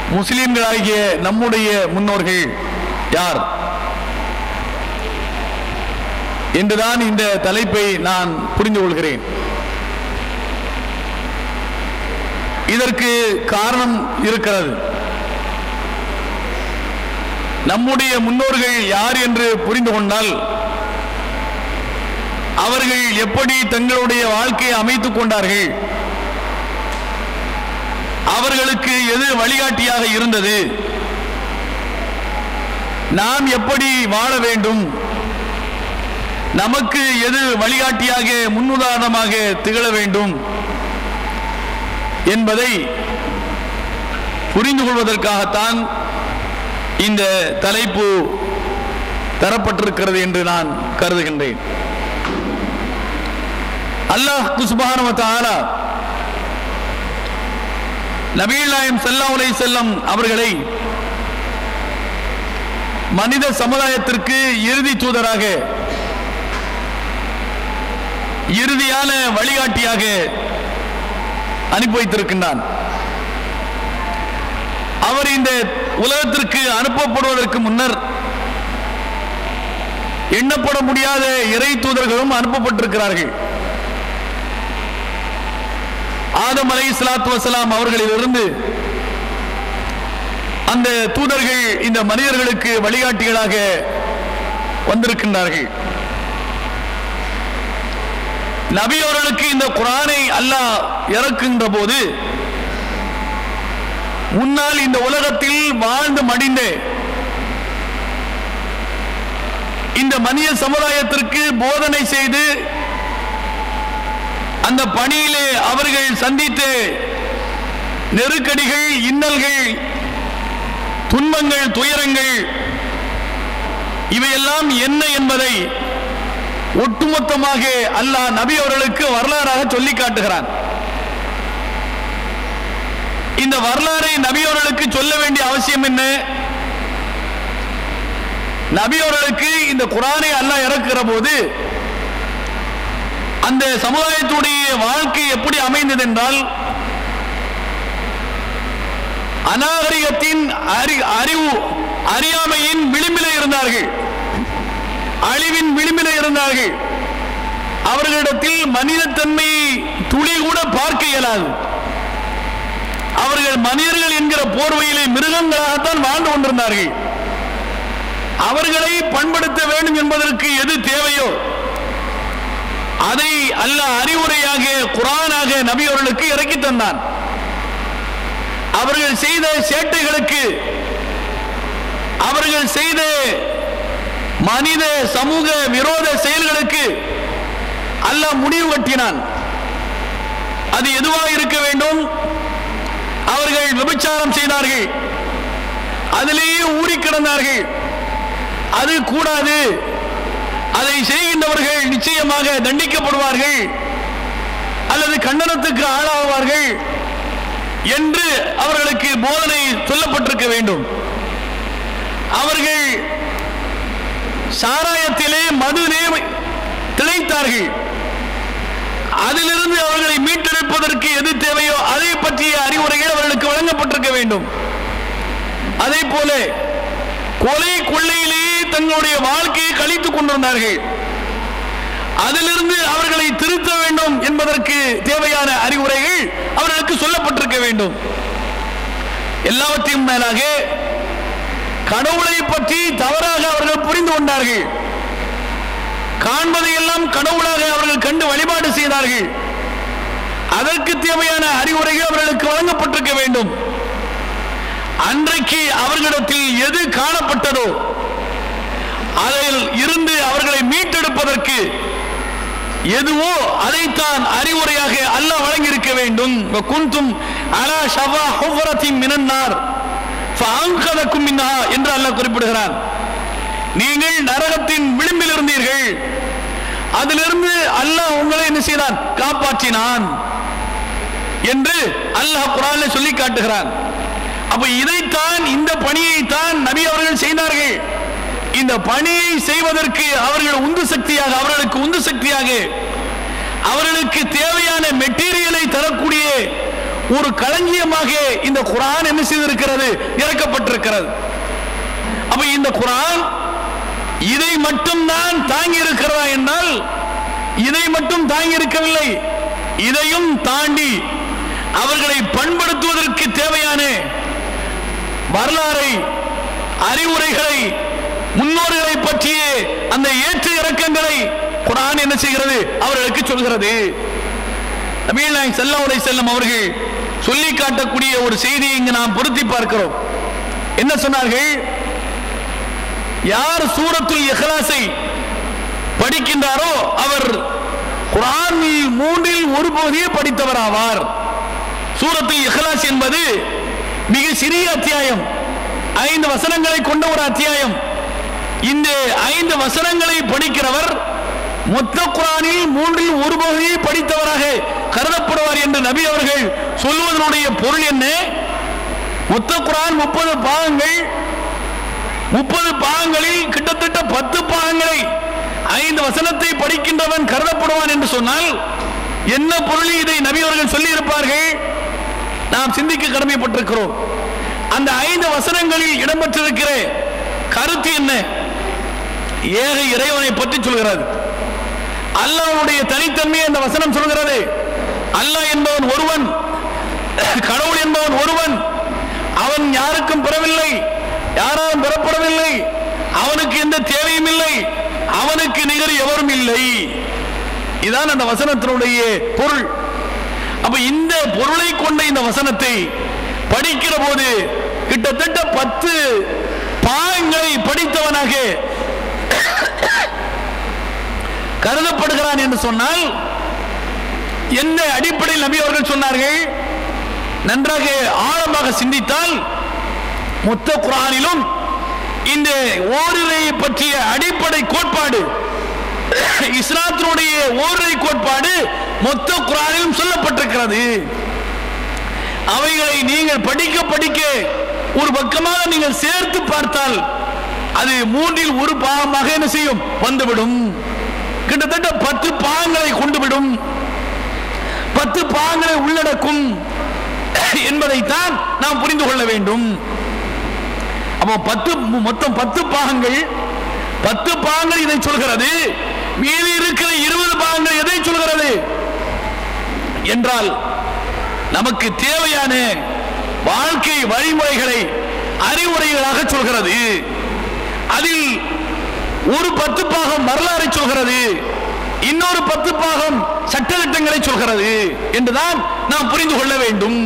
முஸ்லிம்களாகிய நம்முடைய முன்னோர்கள் யார் என்றுதான் இந்த தலைப்பை நான் புரிந்து கொள்கிறேன் இதற்கு காரணம் இருக்கிறது நம்முடைய முன்னோர்கள் யார் என்று புரிந்து கொண்டால் அவர்கள் எப்படி தங்களுடைய வாழ்க்கையை அமைத்துக் கொண்டார்கள் அவர்களுக்கு எது வழிகாட்டியாக இருந்தது நாம் எப்படி வாழ வேண்டும் நமக்கு எது வழிகாட்டியாக முன்னுதாரணமாக திகழ வேண்டும் என்பதை புரிந்து கொள்வதற்காகத்தான் இந்த தலைப்பு தரப்பட்டிருக்கிறது என்று நான் கருதுகின்றேன் அல்லாஹ் குஸ்பான தாரா நபீல் நாயம் சல்லா உலை செல்லம் அவர்களை மனித சமுதாயத்திற்கு இறுதி தூதராக இறுதியான வழிகாட்டியாக அனுப்பி வைத்திருக்கின்றான் அவர் இந்த உலகத்திற்கு அனுப்பப்படுவதற்கு முன்னர் எண்ணப்பட முடியாத இறை தூதர்களும் அனுப்பப்பட்டிருக்கிறார்கள் ஆதம் அலை சலாத்து வசலாம் அவர்களிலிருந்து அந்த தூதர்கள் இந்த மனிதர்களுக்கு வழிகாட்டிகளாக வந்திருக்கின்றார்கள் நபி அவர்களுக்கு இந்த குரானை அல்லாஹ் இறக்குகின்ற போது முன்னால் இந்த உலகத்தில் வாழ்ந்து மடிந்த இந்த மனித சமுதாயத்திற்கு போதனை செய்து அந்த பணியிலே அவர்கள் சந்தித்த நெருக்கடிகள் இன்னல்கள் துன்பங்கள் துயரங்கள் இவையெல்லாம் என்ன என்பதை ஒட்டுமொத்தமாக அல்லாஹ் நபி அவர்களுக்கு வரலாறாக சொல்லி காட்டுகிறான் இந்த வரலாறை நபி அவர்களுக்கு சொல்ல வேண்டிய அவசியம் என்ன நபி அவர்களுக்கு இந்த குரானை அல்லாஹ் இறக்குற போது அந்த சமுதாயத்துடைய வாழ்க்கை எப்படி அமைந்தது என்றால் அநாகரிகத்தின் அறி அறிவு அறியாமையின் விளிம்பிலே இருந்தார்கள் அழிவின் விளிம்பிலே இருந்தார்கள் அவர்களிடத்தில் மனிதத்தன்மையை துளி கூட பார்க்க இயலாது அவர்கள் மனிதர்கள் என்கிற போர்வையிலே மிருகங்களாகத்தான் வாழ்ந்து கொண்டிருந்தார்கள் அவர்களை பண்படுத்த வேண்டும் என்பதற்கு எது தேவையோ அதை அல்ல அறிவுரையாக குரானாக நபி அவர்களுக்கு இறக்கி தந்தான் அவர்கள் செய்த சேட்டைகளுக்கு அவர்கள் செய்த மனித சமூக விரோத செயல்களுக்கு அல்லாஹ் முடிவு கட்டினான் அது எதுவாக இருக்க வேண்டும் அவர்கள் விபச்சாரம் செய்தார்கள் அதிலேயே ஊறி கிடந்தார்கள் அது கூடாது அதை செய்கின்றவர்கள் நிச்சயமாக தண்டிக்கப்படுவார்கள் அல்லது கண்டனத்துக்கு ஆளாகுவார்கள் என்று அவர்களுக்கு போதனை சொல்லப்பட்டிருக்க வேண்டும் அவர்கள் சாராயத்திலே மதுவிலே திளைத்தார்கள் அதிலிருந்து அவர்களை மீட்டெடுப்பதற்கு எது தேவையோ அதை பற்றிய அறிவுரைகள் அவர்களுக்கு வழங்கப்பட்டிருக்க வேண்டும் அதே போல கொலை கொள்ளையிலேயே தங்களுடைய வாழ்க்கையை கழித்துக் கொண்டிருந்தார்கள் அதிலிருந்து அவர்களை திருத்த வேண்டும் என்பதற்கு தேவையான அறிவுரைகள் அவர்களுக்கு சொல்லப்பட்டிருக்க வேண்டும் எல்லாவற்றையும் மேலாக கடவுளை பற்றி தவறாக அவர்கள் புரிந்து கொண்டார்கள் காண்பதையெல்லாம் கடவுளாக அவர்கள் கண்டு வழிபாடு செய்தார்கள் அதற்கு தேவையான அறிவுரைகள் அவர்களுக்கு வழங்கப்பட்டிருக்க வேண்டும் அன்றைக்கு அவர்களிடத்தில் எது காணப்பட்டதோ அதில் இருந்து அவர்களை மீட்டெடுப்பதற்கு எதுவோ அதைத்தான் அறிவுரையாக அல்லாஹ் வழங்கியிருக்க வேண்டும் குந்தும் அலா ஷவா ஹுவரத்தின் மினன்னார் ஃபஅன்கதக்கும் மின்ஹா என்று அல்லாஹ் குறிப்பிடுகிறான் நீங்கள் நரகத்தின் விளிம்பில் இருந்தீர்கள் அதிலிருந்து அல்லாஹ் உங்களை என்ன செய்தான் காப்பாற்றினான் என்று அல்லாஹ் குரானில் சொல்லி காட்டுகிறான் அப்ப இதைத்தான் இந்த பணியைத்தான் நபி அவர்கள் செய்தார்கள் இந்த பணியை செய்வதற்கு அவர்கள் உந்து சக்தியாக அவர்களுக்கு உந்து சக்தியாக அவர்களுக்கு தேவையான மெட்டீரியலை தரக்கூடிய ஒரு களஞ்சியமாக இந்த குரான் என்ன செய்திருக்கிறது இறக்கப்பட்டிருக்கிறது அப்ப இந்த குரான் இதை மட்டும் தான் தாங்கி இருக்கிறதா என்றால் இதை மட்டும் தாங்கி இருக்கவில்லை இதையும் தாண்டி அவர்களை பண்படுத்துவதற்கு தேவையான வரலாறை அறிவுரைகளை முன்னோர்களை பற்றிய அந்த ஏற்ற இறக்கங்களை குரான் என்ன செய்கிறது அவர்களுக்கு சொல்கிறது நபீல் நாயக் ஸல்லல்லாஹு அலைஹி செல்லம் அவர்கள் சொல்லி காட்டக்கூடிய ஒரு செய்தியை இங்கு நாம் பொருத்தி பார்க்கிறோம் என்ன சொன்னார்கள் யார் சூரத்துல் இஹ்லாஸை படிக்கின்றாரோ அவர் குரானில் மூன்றில் ஒரு பகுதியை படித்தவர் ஆவார் சூரத்துல் இஹ்லாஸ் என்பது மிக சிறிய அத்தியாயம் ஐந்து வசனங்களை கொண்ட ஒரு அத்தியாயம் இந்த ஐந்து வசனங்களை படிக்கிறவர் மொத்த குரானில் மூன்றில் ஒரு பகுதியை படித்தவராக கருதப்படுவார் என்று நபி அவர்கள் சொல்வதனுடைய பொருள் என்ன மொத்த குரான் முப்பது பாகங்கள் முப்பது பாகங்களில் கிட்டத்தட்ட பத்து பாகங்களை ஐந்து வசனத்தை படிக்கின்றவன் கருதப்படுவான் என்று சொன்னால் என்ன பொருளில் இதை நபி அவர்கள் சொல்லி இருப்பார்கள் நாம் சிந்திக்க கடமைப்பட்டிருக்கிறோம் அந்த ஐந்து வசனங்களில் இடம்பெற்றிருக்கிற கருத்து என்ன ஏக இறைவனை பற்றி சொல்கிறது அல்லாஹ்வுடைய தனித்தன்மையை அந்த வசனம் சொல்கிறது அல்லாஹ் என்பவன் ஒருவன் கடவுள் என்பவன் ஒருவன் அவன் யாருக்கும் பெறவில்லை யாராலும் பெறப்படவில்லை அவனுக்கு எந்த தேவையும் இல்லை அவனுக்கு நிகர் எவரும் இல்லை இதான் அந்த வசனத்தினுடைய பொருள் அப்ப இந்த பொருளை கொண்ட இந்த வசனத்தை படிக்கிற போது கிட்டத்தட்ட பத்து பாகங்களை படித்தவனாக கருதப்படுகிறான் என்று சொன்னால் எந்த அடிப்படையில் நபி அவர்கள் சொன்னார்கள் நன்றாக ஆழமாக சிந்தித்தால் மொத்த குரானிலும் இந்த ஓரிரையை பற்றிய அடிப்படை கோட்பாடு இஸ்லாத்தினுடைய ஓரிரை கோட்பாடு மொத்த குரானிலும் சொல்லப்பட்டிருக்கிறது அவைகளை நீங்கள் படிக்க படிக்க ஒரு பக்கமாக நீங்கள் சேர்த்து பார்த்தால் அது மூன்றில் ஒரு பாகமாக என்ன செய்யும் வந்துவிடும் கிட்டத்தட்ட பத்து பாகங்களை கொண்டுவிடும் பத்து பாகங்களை உள்ளடக்கும் என்பதைத்தான் நாம் புரிந்து கொள்ள வேண்டும் அப்போ பத்து மொத்தம் பத்து பாகங்கள் பத்து பாகங்கள் இதை சொல்கிறது மீதி இருக்கிற இருபது பாகங்கள் எதை சொல்கிறது என்றால் நமக்கு தேவையான வாழ்க்கை வழிமுறைகளை அறிவுரைகளாக சொல்கிறது அதில் ஒரு பத்து பாகம் வரலாறை சொல்கிறது இன்னொரு பத்து பாகம் சட்டத்திட்டங்களை சொல்கிறது என்றுதான் நாம் புரிந்து கொள்ள வேண்டும்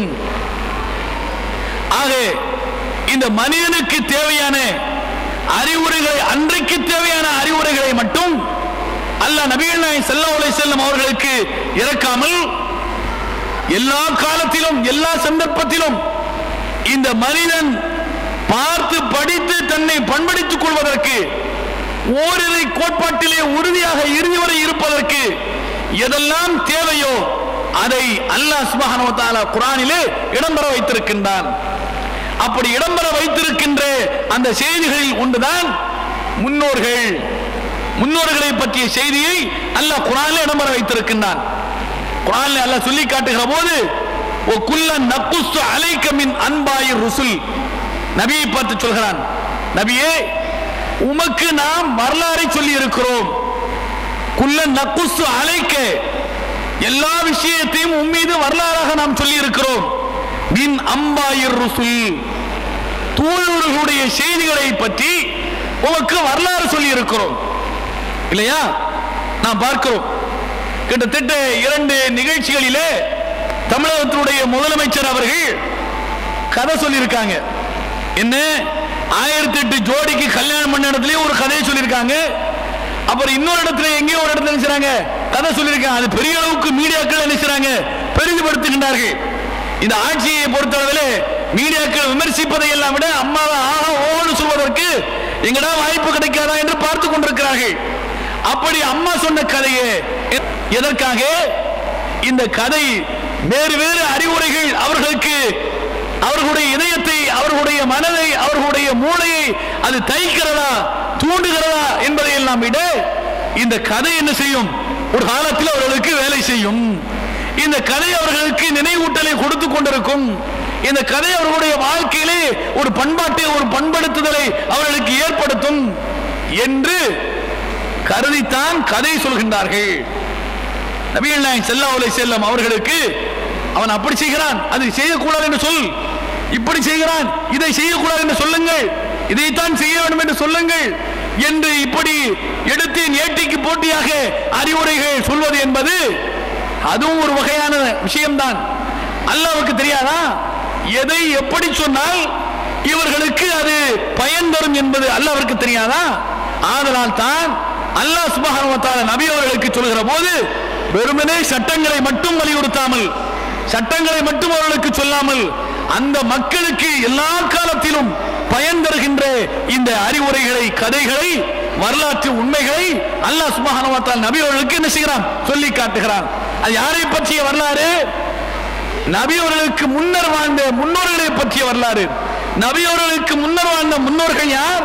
ஆக இந்த மனிதனுக்கு தேவையான அறிவுரைகளை அன்றைக்கு தேவையான அறிவுரைகளை மட்டும் அல்லாஹ் நபிகள் நாயகம் ஸல்லல்லாஹு அலைஹி வஸல்லம் அவர்களுக்கு இறக்காமல் எல்லா காலத்திலும் எல்லா சந்தர்ப்பத்திலும் இந்த மனிதன் பார்த்து படித்து தன்னை பண்படுத்திக் கொள்வதற்கு ஓரிரை கோட்பாட்டிலே உறுதியாக இறுதி வரை இருப்பதற்கு எதெல்லாம் தேவையோ அதை அல்லாஹ் சுப்ஹானஹு வ தஆலா குர்ஆனிலே இடம்பெற வைத்திருக்கின்றான் அப்படி இடம்பெற வைத்திருக்கின்ற அந்த செய்திகளில் ஒன்றுதான் முன்னோர்கள் முன்னோர்களை பற்றிய செய்தியை அல்லாஹ் குர்ஆனிலே இடம்பெற வைத்திருக்கின்றான் குர்ஆனில் அல்லாஹ் சொல்லி காட்டுகிற போது ஓ குல்லன் நக்குஸ்து அலைக்க மின் அன்பாயிர் ருசுல் நபியை பார்த்து சொல்கிறான் நபியே உமக்கு நாம் வரலாறை சொல்லி இருக்கிறோம் குல்லன் நக்குஸ்து அலைக்க எல்லா விஷயத்தையும் உம்மீது வரலாறாக நாம் சொல்லி இருக்கிறோம் மின் அம்பாயிர் ருசுல் தூதர்களுடைய செய்திகளை பற்றி உமக்கு வரலாறு சொல்லி இருக்கிறோம் இல்லையா நாம் பார்க்கிறோம் கிட்டத்தட்ட இரண்டு நிகழ்ச்சிகளிலே தமிழகத்தினுடைய முதலமைச்சர் அவர்கள் கதை சொல்லியிருக்காங்க என்ன ஆயிரத்தி எட்டு ஜோடிக்கு கல்யாணம் பண்ண இடத்துலயும் ஒரு கதையை சொல்லியிருக்காங்க அப்புறம் இன்னொரு இடத்துல எங்கேயோ ஒரு இடத்துல நினைச்சாங்க கதை சொல்லியிருக்காங்க அது பெரிய அளவுக்கு மீடியாக்கள் நினைச்சாங்க பெரிதுபடுத்துகின்றார்கள் இந்த ஆட்சியை பொறுத்தளவில் மீடியாக்கள் விமர்சிப்பதை எல்லாம் விட அம்மாவை ஆஹா ஓன்னு சொல்வதற்கு எங்கடா வாய்ப்பு கிடைக்காதா என்று பார்த்து கொண்டிருக்கிறார்கள் அப்படி அம்மா சொன்ன கதையே எதற்காக இந்த கதை வேறு வேறு அறிவுரைகள் அவர்களுக்கு அவர்களுடைய இதயத்தை அவர்களுடைய மனதை அவர்களுடைய மூளையை அது தைக்கிறதா தூண்டுகிறதா என்பதை எல்லாம் விட இந்த கதை என்ன செய்யும் ஒரு காலத்தில் அவர்களுக்கு வேலை செய்யும் இந்த கதை அவர்களுக்கு நினைவூட்டலை கொடுத்து கொண்டிருக்கும் இந்த கதை அவர்களுடைய வாழ்க்கையிலே ஒரு பண்பாட்டை ஒரு பண்படுத்துதலை அவர்களுக்கு ஏற்படுத்தும் என்று கருதித்தான் கதை சொல்கின்றார்கள் நபிகள் நாயகம் ஸல்லல்லாஹு அலைஹி செல்லம் அவர்களுக்கு அவன் அப்படி செய்கிறான் அதை செய்யக்கூடாது என்று சொல் இப்படி செய்கிறான் இதை செய்யக்கூடாது என்று சொல்லுங்கள் இதைத்தான் செய்ய வேண்டும் என்று சொல்லுங்கள் என்று இப்படி எடுத்து ஏட்டிக்கு போட்டியாக அறிவுரைகள் சொல்வது என்பது அதுவும் ஒரு வகையான விஷயம்தான் அல்லாவுக்கு தெரியாதா எதை எப்படி சொன்னால் இவர்களுக்கு அது பயன் தரும் என்பது அல்லாவிற்கு தெரியாதா ஆதலால் தான் அல்லாஹ் சுப்ஹானஹு வ தஆலா நபி அவர்களுக்கு சொல்கிற போது வெறுமனே சட்டங்களை மட்டும் வலியுறுத்தாமல் சட்டங்களை மட்டும் அவர்களுக்கு சொல்லாமல் அந்த மக்களுக்கு எல்லா காலத்திலும் பயன் தருகின்ற இந்த அறிவுரைகளை கதைகளை வரலாற்று உண்மைகளை அல்லாஹ் சுப்ஹானஹு வ தஆலா நபி அவர்களுக்கு என்ன செய்கிறான் சொல்லி காட்டுகிறான் அது யாரை பற்றிய வரலாறு நபி அவர்களுக்கு முன்னர் வாழ்ந்த முன்னோர்களை பற்றிய வரலாறு நபி அவர்களுக்கு முன்னர் வாழ்ந்த முன்னோர்கள் யார்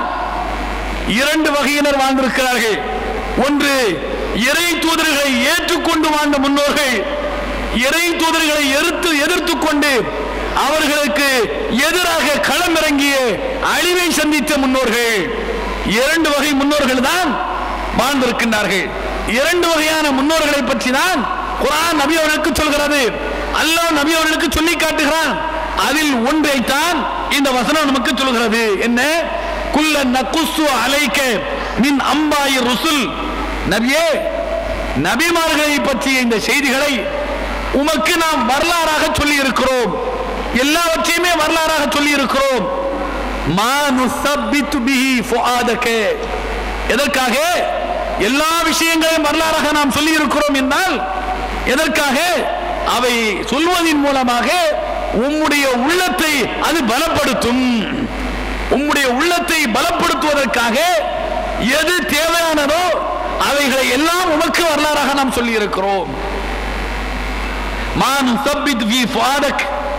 இரண்டு வகையினர் வாழ்ந்திருக்கிறார்கள் ஒன்று இறை தூதர்களை ஏற்றுக்கொண்டு வாழ்ந்த முன்னோர்கள் இறை தூதர்களை எதிர்த்து எதிர்த்து கொண்டு அவர்களுக்கு எதிராக களமிறங்கிய அழிவை சந்தித்த முன்னோர்கள் இரண்டு வகை முன்னோர்கள் தான் வாழ்ந்திருக்கின்றார்கள் இரண்டு வகையான முன்னோர்களை பற்றி தான் குரான் நபி அவர்களுக்கு சொல்கிறது அல்லாஹ் நபி அவர்களுக்கு சொல்லி காட்டுகிறான் அதில் ஒன்றைத்தான் இந்த வசனம் நமக்கு சொல்கிறது என்ன குல்ல நகுஸ்ஸு அலைக்க மின் அம்பாயி ருசுல் நபியே நபிமார்களை பற்றிய இந்த செய்திகளை உமக்கு நாம் வரலாறாக சொல்லி இருக்கிறோம் எல்லாவற்றையுமே வரலாறாக சொல்லி இருக்கிறோம் மா நுஸப்பித்து பிஹி ஃபுஆதக எதற்காக எல்லா விஷயங்களையும் வரலாறாக நாம் சொல்லி இருக்கிறோம் என்றால் எதற்காக அவை சொல்வதின் மூலமாக உம்முடைய உள்ளத்தை அது பலப்படுத்தும் உம்முடைய உள்ளத்தை பலப்படுத்துவதற்காக எது தேவையானதோ அவைகளை எல்லாம் உமக்கு வரலாறாக நாம் சொல்லி இருக்கிறோம் மான் சப்பித் ஃபி ஃபாதக்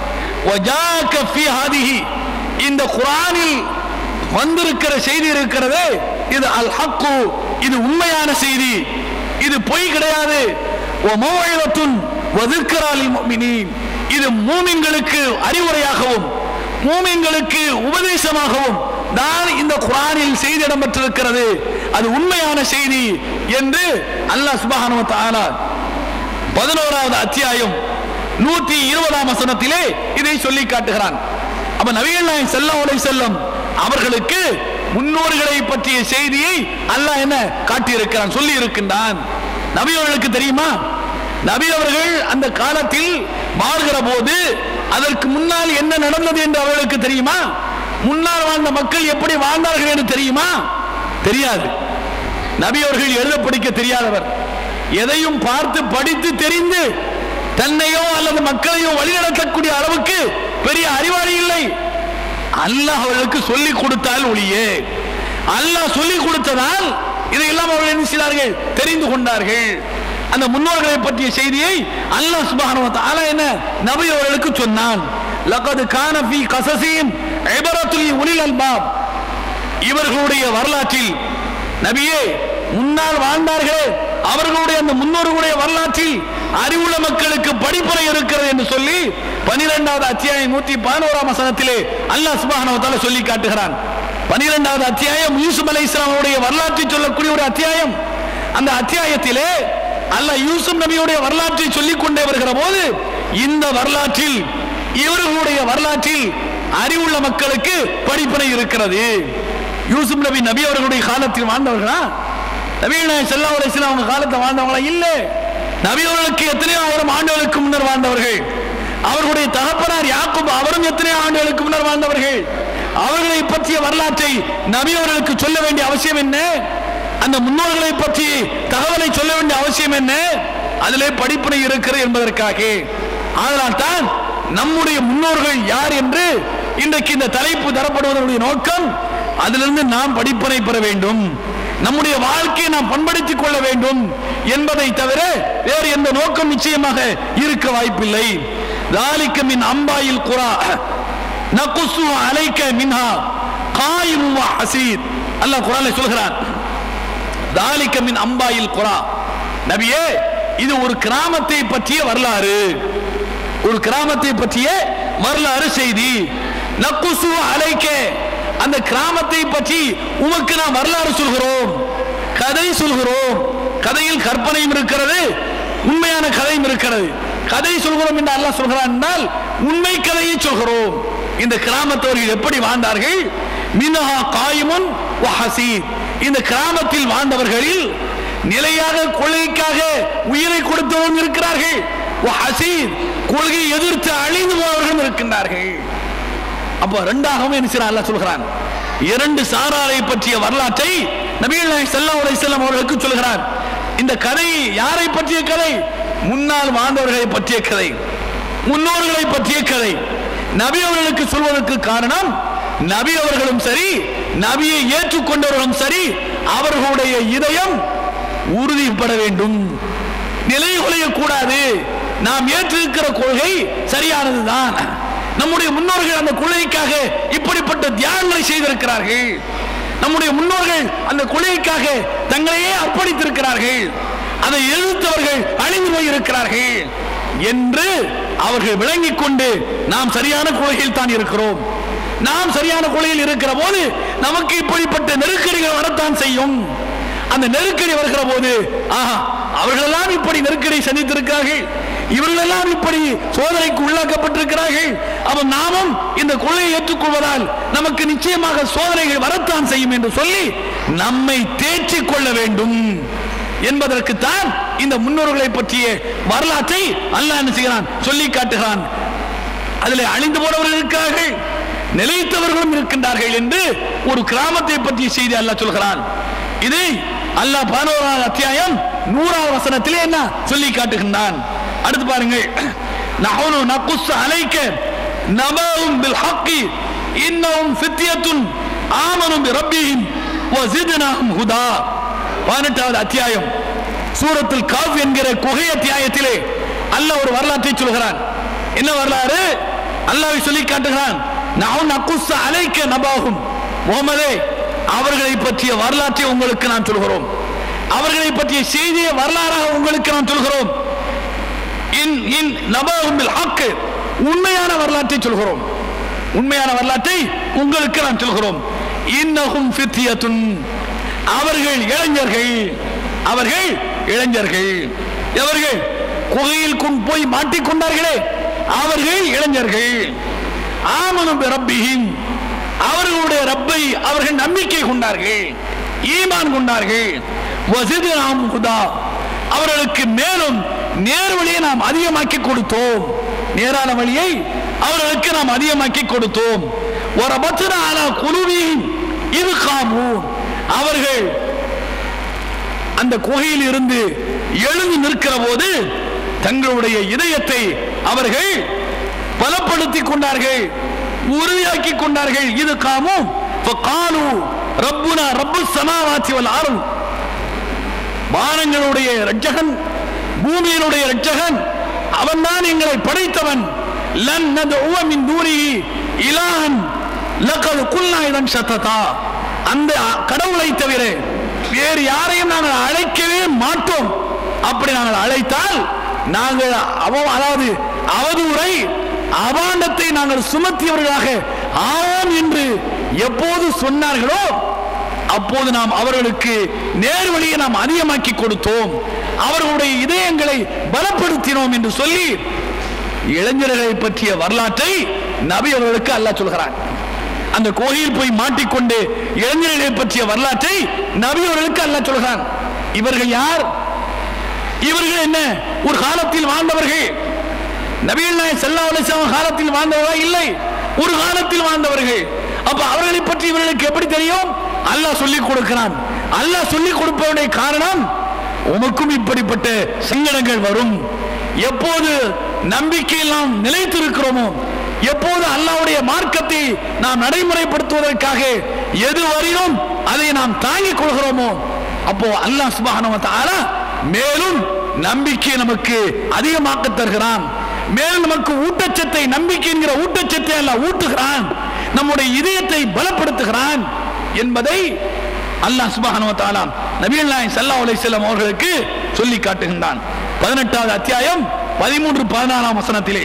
வஜாக்க ஃபி ஹாதிஹி இந்த குர்ஆனில் வந்திருக்கிற செய்தி இருக்கிறது இது அல் ஹக்கு இது உண்மையான செய்தி இது பொய் கிடையாது வ மௌஇதத்துன் வ ذِكْرَى لِلْمُؤْمِنِينَ இது மூமின்களுக்கு அறிவுரையாகவும் மூமின்களுக்கு உபதேசமாகவும் தான் இந்த குர்ஆனில் செய்தி இடம்பெற்றிருக்கிறது அது உண்மையான செய்தி என்று அல்லாஹ் சுப்ஹானஹு வ தஆலா பதினோராவது அத்தியாயம் நூத்தி இருபதாம் வசனத்திலே இதை சொல்லி காட்டுகிறான் அப்ப நபிகள் நாயகம் ஸல்லல்லாஹு அலைஹி வஸல்லம் அவர்களுக்கு முன்னோர்களை பற்றிய செய்தியை அல்லாஹ் என்ன காட்டியிருக்கிறான் சொல்லி இருக்கின்றான் நபி அவர்களுக்கு தெரியுமா நபி அவர்கள் அந்த காலத்தில் வாழ்கிற போது அதற்கு முன்னால் என்ன நடந்தது என்று அவர்களுக்கு தெரியுமா முன்னால் வாழ்ந்த மக்கள் எப்படி வாழ்ந்தார்கள் என்று தெரியுமா தெரியாது நபி அவர்கள் எழுத படிக்க தெரியாதவர் எதையும் பார்த்து படித்து தெரிந்து தன்னையோ அல்லது மக்களையோ வழிநடத்தக்கூடிய அளவுக்கு பெரிய அறிவாளி இல்லை அல்லாஹ் அவர்களுக்கு சொல்லிக் கொடுத்தால் ஒளியே அல்லாஹ் சொல்லிக் கொடுத்ததால் இதையெல்லாம் அவர்கள் என்ன செய்தார்கள் தெரிந்து கொண்டார்கள் அந்த முன்னோர்களை பற்றிய செய்தியை அல்லாஹ் சுப்ஹானஹு வ தஆலா என்ன நபி அவர்களுக்கு சொன்னான் லகத் கான ஃபீ கஸஸிஹிம் இபரத்துல் உலில் அல்பாப் இவர்களுடைய வரலாற்றில் நபியே முன்னால் வாழ்ந்தார்கள் அவர்களுடைய அந்த முன்னோர்களுடைய வரலாற்றில் அறிவுள்ள மக்களுக்கு படிப்புரை இருக்கிறது என்று சொல்லி பனிரெண்டாவது அத்தியாயம் நூத்தி பதினோராம் வசனத்திலே அல்லாஹ் சுப்ஹானஹு வ தஆலா சொல்லி காட்டுகிறான் பனிரெண்டாவது அத்தியாயம் யூசுப் அலைஹிஸ்ஸலாம் அவருடைய வரலாற்றை சொல்லக்கூடிய ஒரு அத்தியாயம் அந்த அத்தியாயத்திலே அல்லாஹ் யூசுப் நபியுடைய வரலாற்றை சொல்லிக் கொண்டே வருகிற போது இந்த வரலாற்றில் இவர்களுடைய வரலாற்றில் அறிவுள்ள மக்களுக்கு படிப்பினை இருக்கிறது யூசுப் நபி நபி அவர்களுடைய காலத்தில் வாழ்ந்தவர்களா நபீன செல்லா அலிஸ்லாம் அவங்க காலத்தை வாழ்ந்தவங்களா இல்ல நபி அவர்களுக்கு எத்தனையோ ஆயிரம் ஆண்டுகளுக்கு முன்னர் வாழ்ந்தவர்கள் அவர்களுடைய தகப்பனார் யாக்கூப் அவரும் எத்தனையோ ஆண்டுகளுக்கு முன்னர் வாழ்ந்தவர்கள் அவர்களை பற்றிய வரலாற்றை நபி அவர்களுக்கு சொல்ல வேண்டிய அவசியம் என்ன அந்த முன்னோர்களை பற்றி தகவலை சொல்ல வேண்டிய அவசியம் என்ன அதிலே படிப்பினை இருக்கிறது என்பதற்காக அதனால் தான் நம்முடைய முன்னோர்கள் யார் என்று இன்றைக்கு இந்த தலைப்பு தரப்படுவதனுடைய நோக்கம் அதிலிருந்து நாம் படிப்பினை பெற வேண்டும் நம்முடைய வாழ்க்கையை நாம் பண்படுத்திக் கொள்ள வேண்டும் என்பதை தவிர வேறு எந்த நோக்கம் நிச்சயமாக இருக்க வாய்ப்பில்லை ذَلِكَ மின் அம்பாயில் குரா நகுசு அலைக்க மின்ஹா காயும் ஹசீத் அல்லாஹ் குரானை சொல்கிறான் தாலிக்க மின் அம்பாயில் குரா நபியே இது ஒரு கிராமத்தை பற்றிய வரலாறு ஒரு கிராமத்தை பற்றிய வரலாறு செய்தி நக்குசு அலைக்க அந்த கிராமத்தை பற்றி உமக்கு நாம் வரலாறு சொல்கிறோம் கதை சொல்கிறோம் கதையில் கற்பனையும் இருக்கிறது உண்மையான கதையும் இருக்கிறது கதை சொல்கிறோம் என்று அல்லாஹ் சொல்கிறான் என்றால் உண்மை கதையை சொல்கிறோம் இந்த கிராமத்தவர்கள் எப்படி வாழ்ந்தார்கள் மினஹா காயிமுன் வ ஹசீத் இந்த கிராமத்தில் வாழ்ந்தவர்களில் நிலையாக கொள்கைக்காக உயிரை கொடுத்தவரும் இருக்கிறார்கள் வ ஹசீத் கொள்கையை எதிர்த்து அழிந்து போனவர்களும் இருக்கின்றார்கள் அப்போ ரெண்டாகவும் என்ன செய்யறான் அல்லாஹ் சொல்கிறான் இரண்டு சாராரை பற்றிய வரலாற்றை நபிகள் நாயகம் ஸல்லல்லாஹு அலைஹி வஸல்லம் அவர்களுக்கு சொல்கிறான் இந்த கதை யாரை பற்றிய கதை முன்னால் வாழ்ந்தவர்களை பற்றிய கதை முன்னோர்களை பற்றிய கதை நபி அவர்களுக்கு சொல்வதற்கு காரணம் நபி அவர்களும் சரி நபியை ஏற்றுக்கொண்டவர்களும் சரி அவர்களுடைய இதயம் உறுதிப்பட வேண்டும் நிலை கூடாது நாம் ஏற்றிருக்கிற கொள்கை சரியானதுதான் நம்முடைய முன்னோர்கள் அந்த கொள்கைக்காக இப்படிப்பட்ட தியாகங்களை செய்திருக்கிறார்கள் நம்முடைய முன்னோர்கள் அந்த கொள்கைக்காக தங்களையே அர்ப்பணித்திருக்கிறார்கள் அதை எதிர்த்தவர்கள் அழிந்து போயிருக்கிறார்கள் என்று அவர்கள் விளங்கிக் கொண்டு நாம் சரியான கொள்கையில் தான் இருக்கிறோம் நாம் சரியான கொள்கையில் இருக்கிற போது நமக்கு இப்படிப்பட்ட நெருக்கடிகள் வரத்தான் செய்யும் அந்த நெருக்கடி வருகிற போது ஆஹா அவர்களெல்லாம் இப்படி நெருக்கடி சந்தித்திருக்கிறார்கள் இவர்களெல்லாம் இப்படி சோதனைக்கு உள்ளாக்கப்பட்டிருக்கிறார்கள் அவன் நாமும் இந்த கொள்கையை ஏற்றுக்கொள்வதால் நமக்கு நிச்சயமாக சோதனைகள் வரத்தான் செய்யும் என்று சொல்லி நம்மை தேற்றிக் கொள்ள வேண்டும் என்பதற்குத்தான் இந்த முன்னோர்களை பற்றிய வரலாற்றை அல்லாஹ் என்ன செய்கிறான் சொல்லி காட்டுகிறான் அதில் அழிந்து போனவர்கள் இருக்கிறார்கள் நிலைத்தவர்களும் இருக்கின்றார்கள் என்று ஒரு கிராமத்தை பற்றிய செய்தி அல்லாஹ் சொல்கிறான் இது அல்லாஹ் பதினோராவது அத்தியாயம் நூறாவது வசனத்திலே என்ன சொல்லி காட்டுகின்றான் அடுத்து பாருங்கள் நஹனு நகுஸ் அலைக்க நபவும் பில் ஹக்கி இன்னஹும் ஃபித்யத்துன் ஆமனு பி ரப்பிஹிம் வ ஜித்னாஹும் ஹுதா பதினெட்டாவது அத்தியாயம் சூரத்துல் காஃப் என்கிற குகை அத்தியாயத்திலே அல்லாஹ் ஒரு வரலாற்றை சொல்கிறான் என்ன வரலாறு அல்லாஹ்வை சொல்லி காட்டுகிறான் நான் நகுஸ் அலைக்க நபாகும் முகமதே அவர்களை பற்றிய வரலாற்றை உங்களுக்கு நான் சொல்கிறோம் அவர்களை பற்றிய செய்தியை வரலாறாக உங்களுக்கு நான் சொல்கிறோம் இன் இன் நபாகும் பில் ஹக்கு உண்மையான வரலாற்றை சொல்கிறோம் உண்மையான வரலாற்றை உங்களுக்கு நான் சொல்கிறோம் இன்னஹும் ஃபித்யத்துன் அவர்கள் இளைஞர்கள் அவர்கள் இளைஞர்கள் எவர்கள் குகையில் கொண்டு போய் மாட்டிக்கொண்டார்களே அவர்கள் இளைஞர்கள் ஆமனும் ரப்பிஹிம் அவர்களுடைய ரப்பை அவர்கள் நம்பிக்கை கொண்டார்கள் ஈமான் கொண்டார்கள் வசிதுனாம் ஹுதா அவர்களுக்கு மேலும் நேர் வழியை நாம் அதிகமாக்கி கொடுத்தோம் நேரான வழியை அவர்களுக்கு நாம் அதிகமாக்கி கொடுத்தோம் ஒரு பத்திரான குழுவின் இது காமூன் அவர்கள் அந்த குகையில் இருந்து எழுந்து நிற்கிற போது தங்களுடைய இதயத்தை அவர்கள் பலப்படுத்திக் கொண்டார்கள் உறுதியாக்கி கொண்டார்கள் இது காமும் காலு ரப்புனா ரப்பு சமாவாத்தி வல் ஆறும் வானங்களுடைய ரட்சகன் பூமியினுடைய ரட்சகன் அவன்தான் எங்களை படைத்தவன் லன் நதுவ மின் தூரிஹி இலாஹன் லக்கது குல்னா இதன் சத்ததா அந்த கடவுளை தவிர வேறு யாரையும் நாங்கள் அழைக்கவே மாட்டோம் அப்படி நாங்கள் அழைத்தால் நாங்கள் அவ அதாவது அவதூறை அபாண்டத்தை நாங்கள் சுமத்தியவர்களாக ஆவோம் என்று எப்போது சொன்னார்களோ அப்போது நாம் அவர்களுக்கு நேர்வழியை நாம் அதிகமாக்கி கொடுத்தோம் அவர்களுடைய இதயங்களை பலப்படுத்தினோம் என்று சொல்லி இளைஞர்களை பற்றிய வரலாற்றை நபி அவர்களுக்கு அல்லாஹ் சொல்கிறான் அந்த கோயில் போய் மாட்டிக்கொண்டு இளைஞர்களை பற்றிய வரலாற்றை நபி அவர்களுக்கு அல்லாஹ் சொல்கிறான் இவர்கள் யார் இவர்கள் என்ன ஒரு காலத்தில் வாழ்ந்தவர்கள் நபிகள் நாயகம் ஸல்லல்லாஹு அலைஹி வஸல்லம் காலத்தில் வாழ்ந்தவர்களா இல்லை ஒரு காலத்தில் வாழ்ந்தவர்கள் அப்ப அவர்களை பற்றி இவர்களுக்கு எப்படி தெரியும் அல்லாஹ் சொல்லிக் கொடுக்கிறான் அல்லாஹ் சொல்லிக் கொடுப்பவனுடைய காரணம் உமக்கும் இப்படிப்பட்ட சங்கடங்கள் வரும் எப்போது நம்பிக்கையில் நாம் நிலைத்திருக்கிறோமோ எப்போது அல்லாஹ்வுடைய மார்க்கத்தை நாம் நடைமுறைப்படுத்துவதற்காக எது வரையும் அதை நாம் தாங்கிக் கொள்கிறோமோ அப்போ அல்லாஹ் சுப்ஹானஹு வ தஆலா மேலும் நம்பிக்கையை நமக்கு அதிகமாக்க தருகிறான் மேலும் நமக்கு ஊட்டச்சத்தை நம்பிக்கை என்கிற ஊட்டச்சத்தை அல்லாஹ் ஊட்டுகிறான் நம்முடைய இதயத்தை பலப்படுத்துகிறான் என்பதை அல்லாஹ் சுப்ஹானஹு வ தஆலா நபிகள் நாயகம் ஸல்லல்லாஹு அலைஹி வஸல்லம் அவர்களுக்கு சொல்லி காட்டுகின்றான் பதினெட்டாவது அத்தியாயம் பதிமூன்று பதினாறாம் வசனத்திலே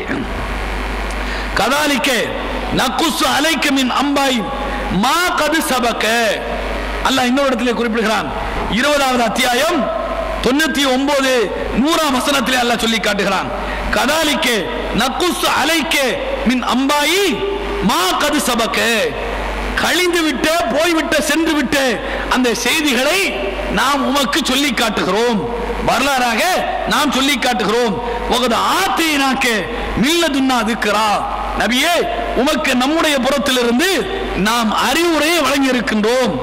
கதாலிக்க நக்குசு அலைக்க மின் அம்பாய் மா கது சபக்க அல்லாஹ் இன்னொரு இடத்திலே குறிப்பிடுகிறான் இருபதாவது அத்தியாயம் தொண்ணூத்தி ஒன்பது நூறாம் வசனத்திலே அல்லாஹ் சொல்லி காட்டுகிறான் கதாலிக்க நக்குசு அலைக்க மின் அம்பாயி மா கது சபக்க கழிந்து விட்ட போய்விட்ட சென்று விட்ட அந்த செய்திகளை நாம் உமக்கு சொல்லி காட்டுகிறோம் வரலாறாக நாம் சொல்லி காட்டுகிறோம் உகது ஆத்தினாக்க மில்லதுன்னா அதுக்கிறா நபியே உமக்கு நம்முடைய புறத்திலிருந்து நாம் அறிவுரையை வழங்கி இருக்கின்றோம்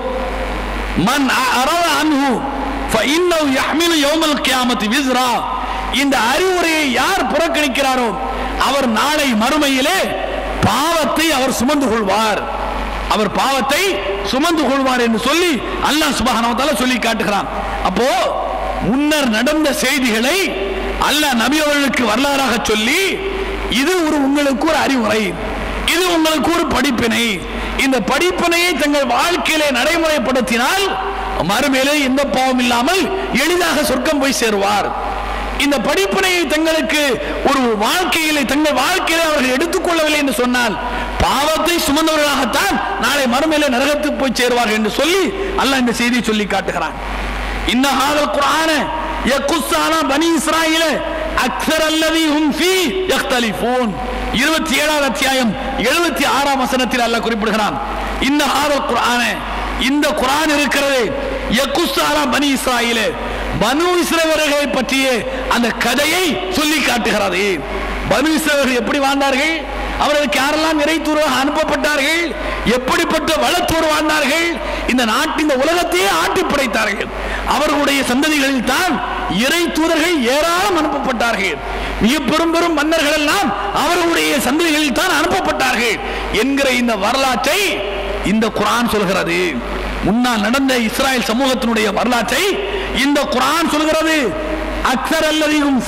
மன் அரவ அன்ஹு ஃபஇன்னஹு யஹ்மிலு யௌமல் கியாமத்தி விஸ்ரா இந்த அறிவுரையை யார் புறக்கணிக்கிறாரோ அவர் நாளை மறுமையிலே பாவத்தை அவர் சுமந்து கொள்வார் அவர் பாவத்தை சுமந்து கொள்வார் என்று சொல்லி அல்லாஹ் சுப்ஹானஹு வ தஆலா சொல்லி காட்டுகிறான் அப்போ முன்னர் நடந்த செய்திகளை அல்லாஹ் நபி அவர்களுக்கு வரலாறாக சொல்லி இது ஒரு உங்களுக்கு ஒரு அறிவுரை இது உங்களுக்கு ஒரு படிப்பினை இந்த படிப்பினையை தங்கள் வாழ்க்கையிலே நடைமுறைப்படுத்தினால் மறுமையிலே எந்த பாவம் இல்லாமல் எளிதாக சொர்க்கம் போய் சேருவார் இந்த படிப்பினையை தங்களுக்கு ஒரு வாழ்க்கையிலே தங்கள் வாழ்க்கையிலே அவர்கள் எடுத்துக்கொள்ளவில்லை என்று சொன்னால் பாவத்தை சுமந்தவர்களாகத்தான் நாளை மறுமையிலே நரகத்துக்கு போய் சேருவார்கள் என்று சொல்லி அல்லாஹ் இந்த செய்தியை சொல்லி காட்டுகிறான் இன்னஹாதல் குர்ஆன யகுஸ்ஸானா பனி இஸ்ராயீல அக்ஸர் அல்லதி ஹும் ஃபீ யக்தலிஃபூன் 27வது அத்தியாயம் 76ஆம் வசனத்தில் அல்லாஹ் குறிப்பிடுகிறான் இன்னஹாதல் குர்ஆன இந்த குர்ஆன் இருக்கிறது யகுஸ்ஸானா பனி இஸ்ராயீல பனு இஸ்ரவேலர்களை பற்றிய அந்த கதையை சொல்லி காட்டுகிறது பனு இஸ்ரவேலர்கள் எப்படி வாழ்ந்தார்கள் அவர்களுக்கு யாரெல்லாம் இறைத்தூராக அனுப்பப்பட்டார்கள் எப்படிப்பட்ட வளத்தோடு வாழ்ந்தார்கள் இந்த நாட்டின் இந்த உலகத்தையே ஆட்டி படைத்தார்கள் அவர்களுடைய சந்ததிகளில் தான் இறை தூதர்கள் ஏராளம் அனுப்பப்பட்டார்கள் மிக பெரும் பெரும் மன்னர்கள் எல்லாம் அவர்களுடைய சந்ததிகளில் தான் அனுப்பப்பட்டார்கள் என்கிற இந்த வரலாற்றை இந்த குரான் சொல்கிறது முன்னால் நடந்த இஸ்ராயல் சமூகத்தினுடைய வரலாற்றை இந்த குரான் சொல்கிறது அக்சர் அல்லதையும்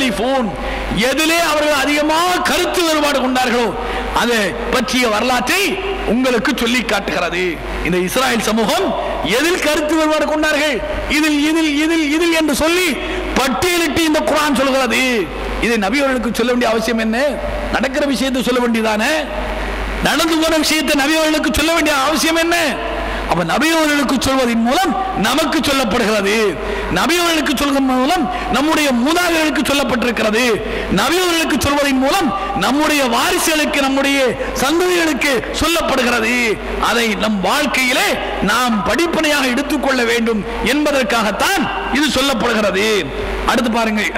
எதிலே அவர்கள் அதிகமாக கருத்து வேறுபாடு கொண்டார்களோ அதை பற்றிய வரலாற்றை உங்களுக்கு சொல்லி காட்டுகிறது இந்த இஸ்ராயல் சமூகம் எதில் கருத்து வேறுபாடு கொண்டார்கள் இதில் இதில் இதில் இதில் என்று சொல்லி பட்டியலிட்டு இந்த குரான் சொல்கிறது இதை நபியவர்களுக்கு சொல்ல வேண்டிய அவசியம் என்ன நடக்கிற விஷயத்தை சொல்ல வேண்டியதானே நடந்து போன விஷயத்தை நபியவர்களுக்கு சொல்ல வேண்டிய அவசியம் என்ன அப்ப நபியவர்களுக்கு சொல்வதன் மூலம் நமக்கு சொல்லப்படுகிறது நபியவர்களுக்கு சொல்வதன் மூலம் நம்முடைய மூதாதைகளுக்கு சொல்லப்பட்டிருக்கிறது நபியவர்களுக்கு சொல்வதன் மூலம் நம்முடைய வாரிசுகளுக்கு நம்முடைய சந்ததிகளுக்கு சொல்லப்படுகிறது அதை நம் வாழ்க்கையிலே நாம் படிப்பனையாக எடுத்துக்கொள்ள வேண்டும் என்பதற்காகத்தான் இது சொல்லப்படுகிறது அடுத்து பாருங்கள்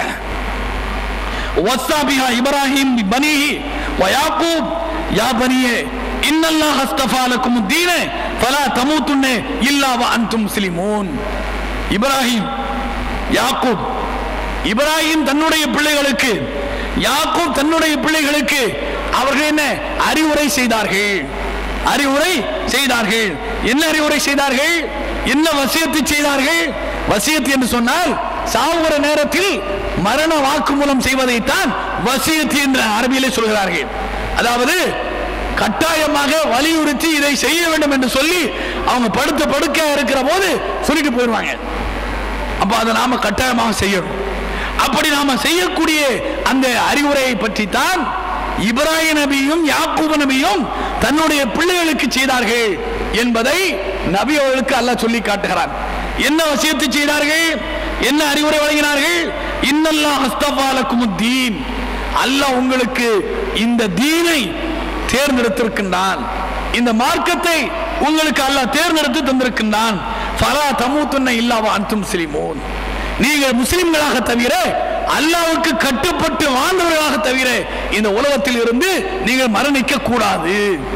வஸ்ஸாபிஹா இப்ராஹிம் பனிஹி வயாக்கூப் யா பனியே இன்னல்லாஹ் அஸ்தஃபா லக்கும் தீன ஃபலா தமூத்துன்ன இல்லா வ அன்தும் முஸ்லிமூன் இப்ராஹிம் யாக்கூப் இப்ராஹிம் தன்னுடைய பிள்ளைகளுக்கு யாக்கூப் தன்னுடைய பிள்ளைகளுக்கு அவர்கள் என்ன அறிவுரை செய்தார்கள் அறிவுரை செய்தார்கள் என்ன அறிவுரை செய்தார்கள் என்ன வசியத்தை செய்தார்கள் வசியத்து என்று சொன்னால் சாவுகிற நேரத்தில் மரண வாக்குமூலம் செய்வதைத்தான் வசியத்து என்று அரபியிலே சொல்கிறார்கள் அதாவது கட்டாயமாக வலியுறுத்தி இதை செய்ய வேண்டும் என்று சொல்லி அவங்க படுத்த படுக்க இருக்கிற போது சொல்லிட்டு போயிடுவாங்க அப்ப அதை நாம கட்டாயமாக செய்யணும் அப்படி நாம செய்யக்கூடிய அந்த அறிவுரையை பற்றி தான் இப்ராஹிம் நபியும் யாக்கூப் நபியும் தன்னுடைய பிள்ளைகளுக்கு செய்தார்கள் என்பதை நபி அவர்களுக்கு அல்லாஹ் சொல்லி காட்டுகிறான் என்ன வசியத்தை செய்தார்கள் என்ன அறிவுரை வழங்கினார்கள் இன்னல்லாஹ் அஸ்தஃபாலக்கும் தீன் அல்லாஹ் உங்களுக்கு இந்த தீனை தேர்ந்தெடுத்திருக்கின்றான் இந்த மார்க்கத்தை உங்களுக்கு அல்லாஹ் தேர்ந்தெடுத்து தந்திருக்கின்றான் ஃபலா தமூத்துன்ன இல்லாவா அன்தும் முஸ்லிமூன் நீங்கள் முஸ்லிம்களாக தவிர அல்லாவுக்கு கட்டுப்பட்டு வாழ்ந்தவர்களாக தவிர இந்த உலகத்தில் இருந்து நீங்கள் மரணிக்க கூடாது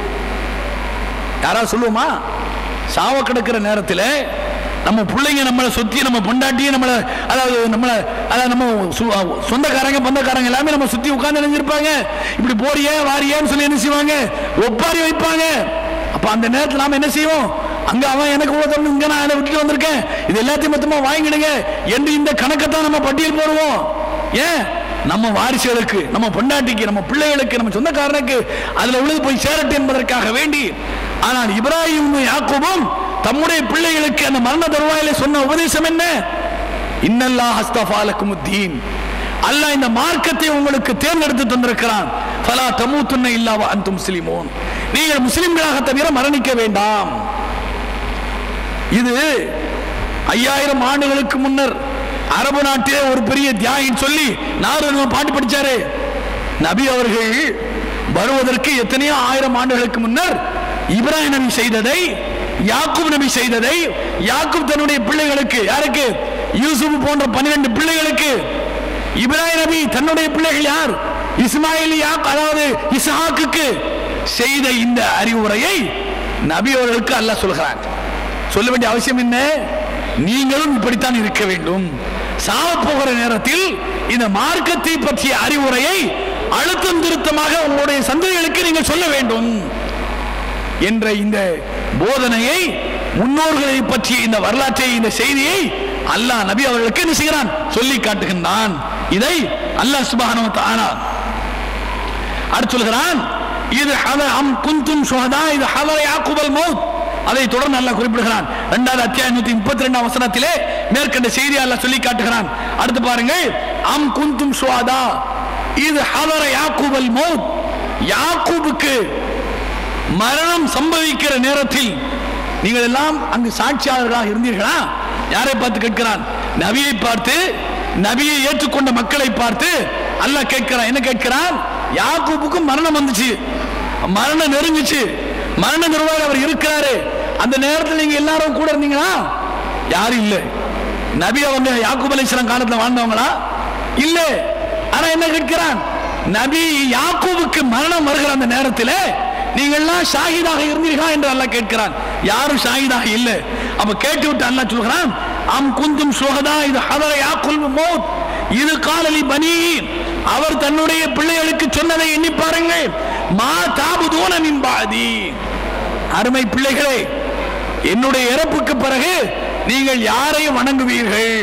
யாராவது சொல்லுவோமா சாவ கிடக்கிற நேரத்தில் நம்ம பிள்ளைங்க நம்மளை சுத்தி நம்ம பொண்டாட்டியே நம்மளை அதாவது நம்மளை அதாவது நம்ம சு- சொந்தக்காரங்க பந்தக்காரங்க எல்லாமே நம்ம சுத்தி உட்கார்ந்து நினைஞ்சிருப்பாங்க இப்படி போறியே வாரியான்னு சொல்லி என்ன செய்வாங்க ஒப்பாரி வைப்பாங்க அப்ப அந்த நேரத்தில் நாம என்ன செய்வோம் அங்க அவன் எனக்கு உள்ள தரணும் இங்க நான் அதை விட்டுட்டு வந்திருக்கேன் இது எல்லாத்தையும் மொத்தமா வாங்கிடுங்க என்று இந்த கணக்கைத்தான் நம்ம பட்டியல் போடுவோம் ஏன் நம்ம வாரிசுகளுக்கு நம்ம பொண்டாட்டிக்கு நம்ம பிள்ளைகளுக்கு நம்ம சொந்தக்காரனுக்கு அதுல உள்ளது போய் சேரட்டும் என்பதற்காக வேண்டி ஆனால் இப்ராஹிம் யாக்கூபும் தம்முடைய பிள்ளைகளுக்கு அந்த மரண தருவாயில சொன்ன உபதேசம் என்ன இன்னல்லாஹ் அஸ்தஃபாலக்கும் தீன் அல்லாஹ் இந்த மார்க்கத்தை உங்களுக்கு தேர்ந்தெடுத்து தந்திருக்கிறான் ஃபலா தமூத்துன்ன இல்லாவ அன்தும் முஸ்லிமூன் நீங்கள் முஸ்லிம்களாக தவிர மரணிக்க வேண்டாம் இது ஐயாயிரம் ஆண்டுகளுக்கு முன்னர் அரபு நாட்டிலே ஒரு பெரிய தியாகின்னு சொல்லி நாரத பாட்டு படிச்சாரு நபி அவர்கள் வருவதற்கு எத்தனையோ ஆயிரம் ஆண்டுகளுக்கு முன்னர் இப்ராஹிம் நபி செய்ததை யாக்கூப் நபி செய்ததை யாக்கூப் தன்னுடைய பிள்ளைகளுக்கு யாருக்கு யூசுப் போன்ற பன்னிரண்டு பிள்ளைகளுக்கு இப்ராஹிம் நபி தன்னுடைய பிள்ளைகள் யார் இஸ்மாயில் யாக் அதாவது இஸ்ஹாக்குக்கு செய்த இந்த அறிவுரையை நபி அவர்களுக்கு அல்லாஹ் சொல்கிறான் சொல்ல வேண்டிய அவசியம் என்ன நீங்களும் இப்படித்தான் இருக்க வேண்டும் சாவ போகிற நேரத்தில் இந்த மார்க்கத்தை பற்றிய அறிவுரையை அழுத்தம் திருத்தமாக உங்களுடைய சந்ததிகளுக்கு நீங்கள் சொல்ல வேண்டும் என்ற இந்த போதனையை முன்னோர்களை பற்றிய இந்த வரலாற்றை இந்த செய்தியை அல்லாஹ் நபி அவர்களுக்கு என்ன செய்கிறான் சொல்லி காட்டுகின்றான் இதை அல்லாஹ் சுபஹானஹு வ தஆலா அடுத்து சொல்கிறான் இது ஹத அம் குந்தும் சுஹதா இது ஹதர யாக்கூபல் மௌத் அதை தொடர்ந்து அல்லாஹ் குறிப்பிடுகிறான் இரண்டாவது அத்தியாயம் நூத்தி முப்பத்தி ரெண்டாம் வசனத்திலே மேற்கண்ட செய்தி அல்லாஹ் சொல்லி காட்டுகிறான் அடுத்து பாருங்கள் அம் குந்தும் சுஹதா இது ஹதர யாக்கூபல் மௌத் யாக்கூபுக்கு மரணம் சம்பவிக்கிற நேரத்தில் நீங்கள் எல்லாம் அங்கு சாட்சியாளர்களாக இருந்தீர்களா யாரை பார்த்து கேட்கிறான் நபியை பார்த்து நபியை ஏற்றுக்கொண்ட மக்களை பார்த்து அல்லாஹ் கேட்கிறான் என்ன கேட்கிறான் யாக்கூபுக்கு மரணம் வந்துச்சு மரணம் நெருங்குச்சு மரண நிர்வாகம் அவர் இருக்கிறாரு அந்த நேரத்தில் நீங்க எல்லாரும் கூட இருந்தீங்களா யாரும் இல்லை நபி அவங்க யாக்கூப் அலைஹிஸ்ஸலாம் காலத்துல வாழ்ந்தவங்களா இல்ல ஆனா என்ன கேட்கிறான் நபி யாக்கூபுக்கு மரணம் வருகிற அந்த நேரத்தில் நீங்கள்லாம் ஷாஹிதாக இருந்தீர்களா என்று அல்லாஹ் கேட்கிறான் யாரும் ஷாஹிதாக இல்லை அப்ப கேட்டு விட்டு அல்லாஹ் சொல்கிறான் அம் குந்தும் சுகதா இது ஹதர யாக்குல் மௌத் இது காலலி பனி அவர் தன்னுடைய பிள்ளைகளுக்கு சொன்னதை எண்ணி பாருங்கள் மா தாபுதூன மின்பாதி அருமை பிள்ளைகளே என்னுடைய இறப்புக்கு பிறகு நீங்கள் யாரை வணங்குவீர்கள்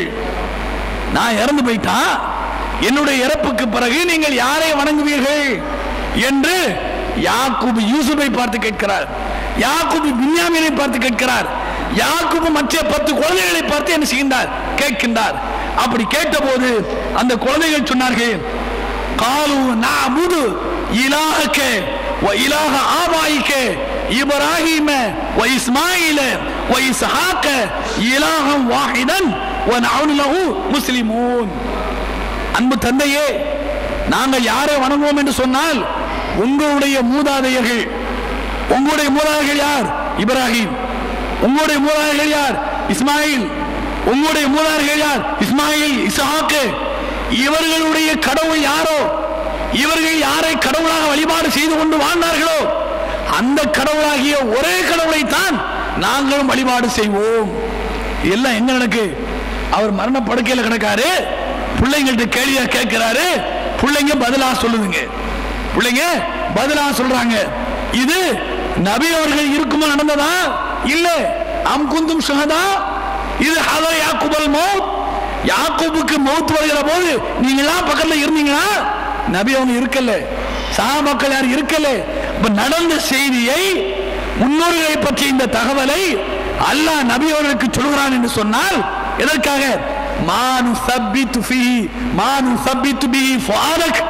நான் இறந்து போயிட்டா என்னுடைய இறப்புக்கு பிறகு நீங்கள் யாரை வணங்குவீர்கள் என்று யாக்கூப் யூசுஃபை பார்த்து கேட்கிறார் யாக்கூப் பின்யாமினை பார்த்து கேட்கிறார் யாக்கூப் மற்ற பத்து குழந்தைகளை பார்த்து என்ன செய்கின்றார் கேட்கின்றார் அப்படி கேட்டபோது அந்த குழந்தைகள் சொன்னார்கள் காலு நஅபுது இலாஹக வ இலாஹ ஆபாயிக இப்ராஹீம வ இஸ்மாயில வ இஸ்ஹாக இலாஹம் வாஹிதன் வ நஹ்னு லஹு முஸ்லிமூன் அன்பு தந்தையே நாங்கள் யாரை வணங்குவோம் என்று சொன்னால் உங்களுடைய மூதாதையர்கள் உங்களுடைய மூதாதையர்கள் யார் இப்ராஹிம் உங்களுடைய மூதாதையர்கள் யார் இஸ்மாயில் உங்களுடைய மூதாதையர்கள் யார் இஸ்மாயில் இஸ்ஹாக்கு இவர்களுடைய கடவுள் யாரோ இவர்கள் யாரை கடவுளாக வழிபாடு செய்து கொண்டு வாழ்ந்தார்களோ அந்த கடவுளாகிய ஒரே கடவுளை தான் நாங்களும் வழிபாடு செய்வோம் எல்லாம் எங்க நடக்கு அவர் மரண படுக்கையில் கிடக்காரு பிள்ளைங்கள்ட்ட கேள்வியா கேட்கிறாரு பிள்ளைங்க பதிலா சொல்லுதுங்க பிள்ளைங்க பதிலா சொல்றாங்க இது நபி அவர்கள் இருக்குமா நடந்ததா இல்ல அம் குந்தும் சுகதா இது ஹதர் யாக்குபல் மௌத் யாக்கூபுக்கு மௌத் வருகிற போது நீங்களாம் பக்கத்துல இருந்தீங்களா நபி அவங்க இருக்கல சாமக்கள் யார் இருக்கல இப்ப நடந்த செய்தியை முன்னோர்களை பற்றிய இந்த தகவலை அல்லாஹ் நபி அவர்களுக்கு சொல்கிறான் என்று சொன்னால் எதற்காக மானு சப்பித்து ஃபீ மானு சப்பித்து பிஹி ஃபாரக்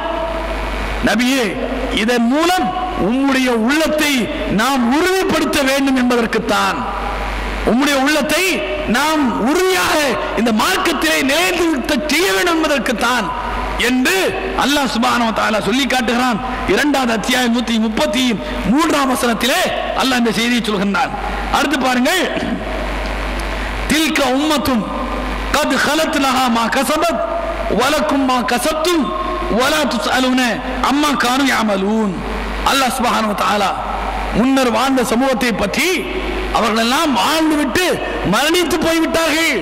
நபியே இதன் மூலம் உம்முடைய உள்ளத்தை நாம் உறுதிப்படுத்த வேண்டும் என்பதற்குத்தான் உம்முடைய உள்ளத்தை நாம் உறுதியாக இந்த மார்க்கத்திலே நிலைநிறுத்த செய்ய வேண்டும் என்பதற்குத்தான் என்று அல்லாஹ் சுப்ஹானஹு வ தஆலா சொல்லி காட்டுகிறான் இரண்டாவது அத்தியாயம் நூத்தி முப்பத்தி மூன்றாம் வசனத்திலே அல்லாஹ் இந்த செய்தியை சொல்கின்றான் அடுத்து பாருங்கள் தில்க உம்மத்தும் கத் خلت لها ما كسبت ولكم ما كسبتم ولا تسألون அம்மா كانوا يعملون அல்லாஹ் சுப்ஹானஹு வ தஆலா முன்னர் வாழ்ந்த சமூகத்தை பற்றி அவர்கள் எல்லாம் வாழ்ந்து விட்டு மரணித்து போய்விட்டார்கள்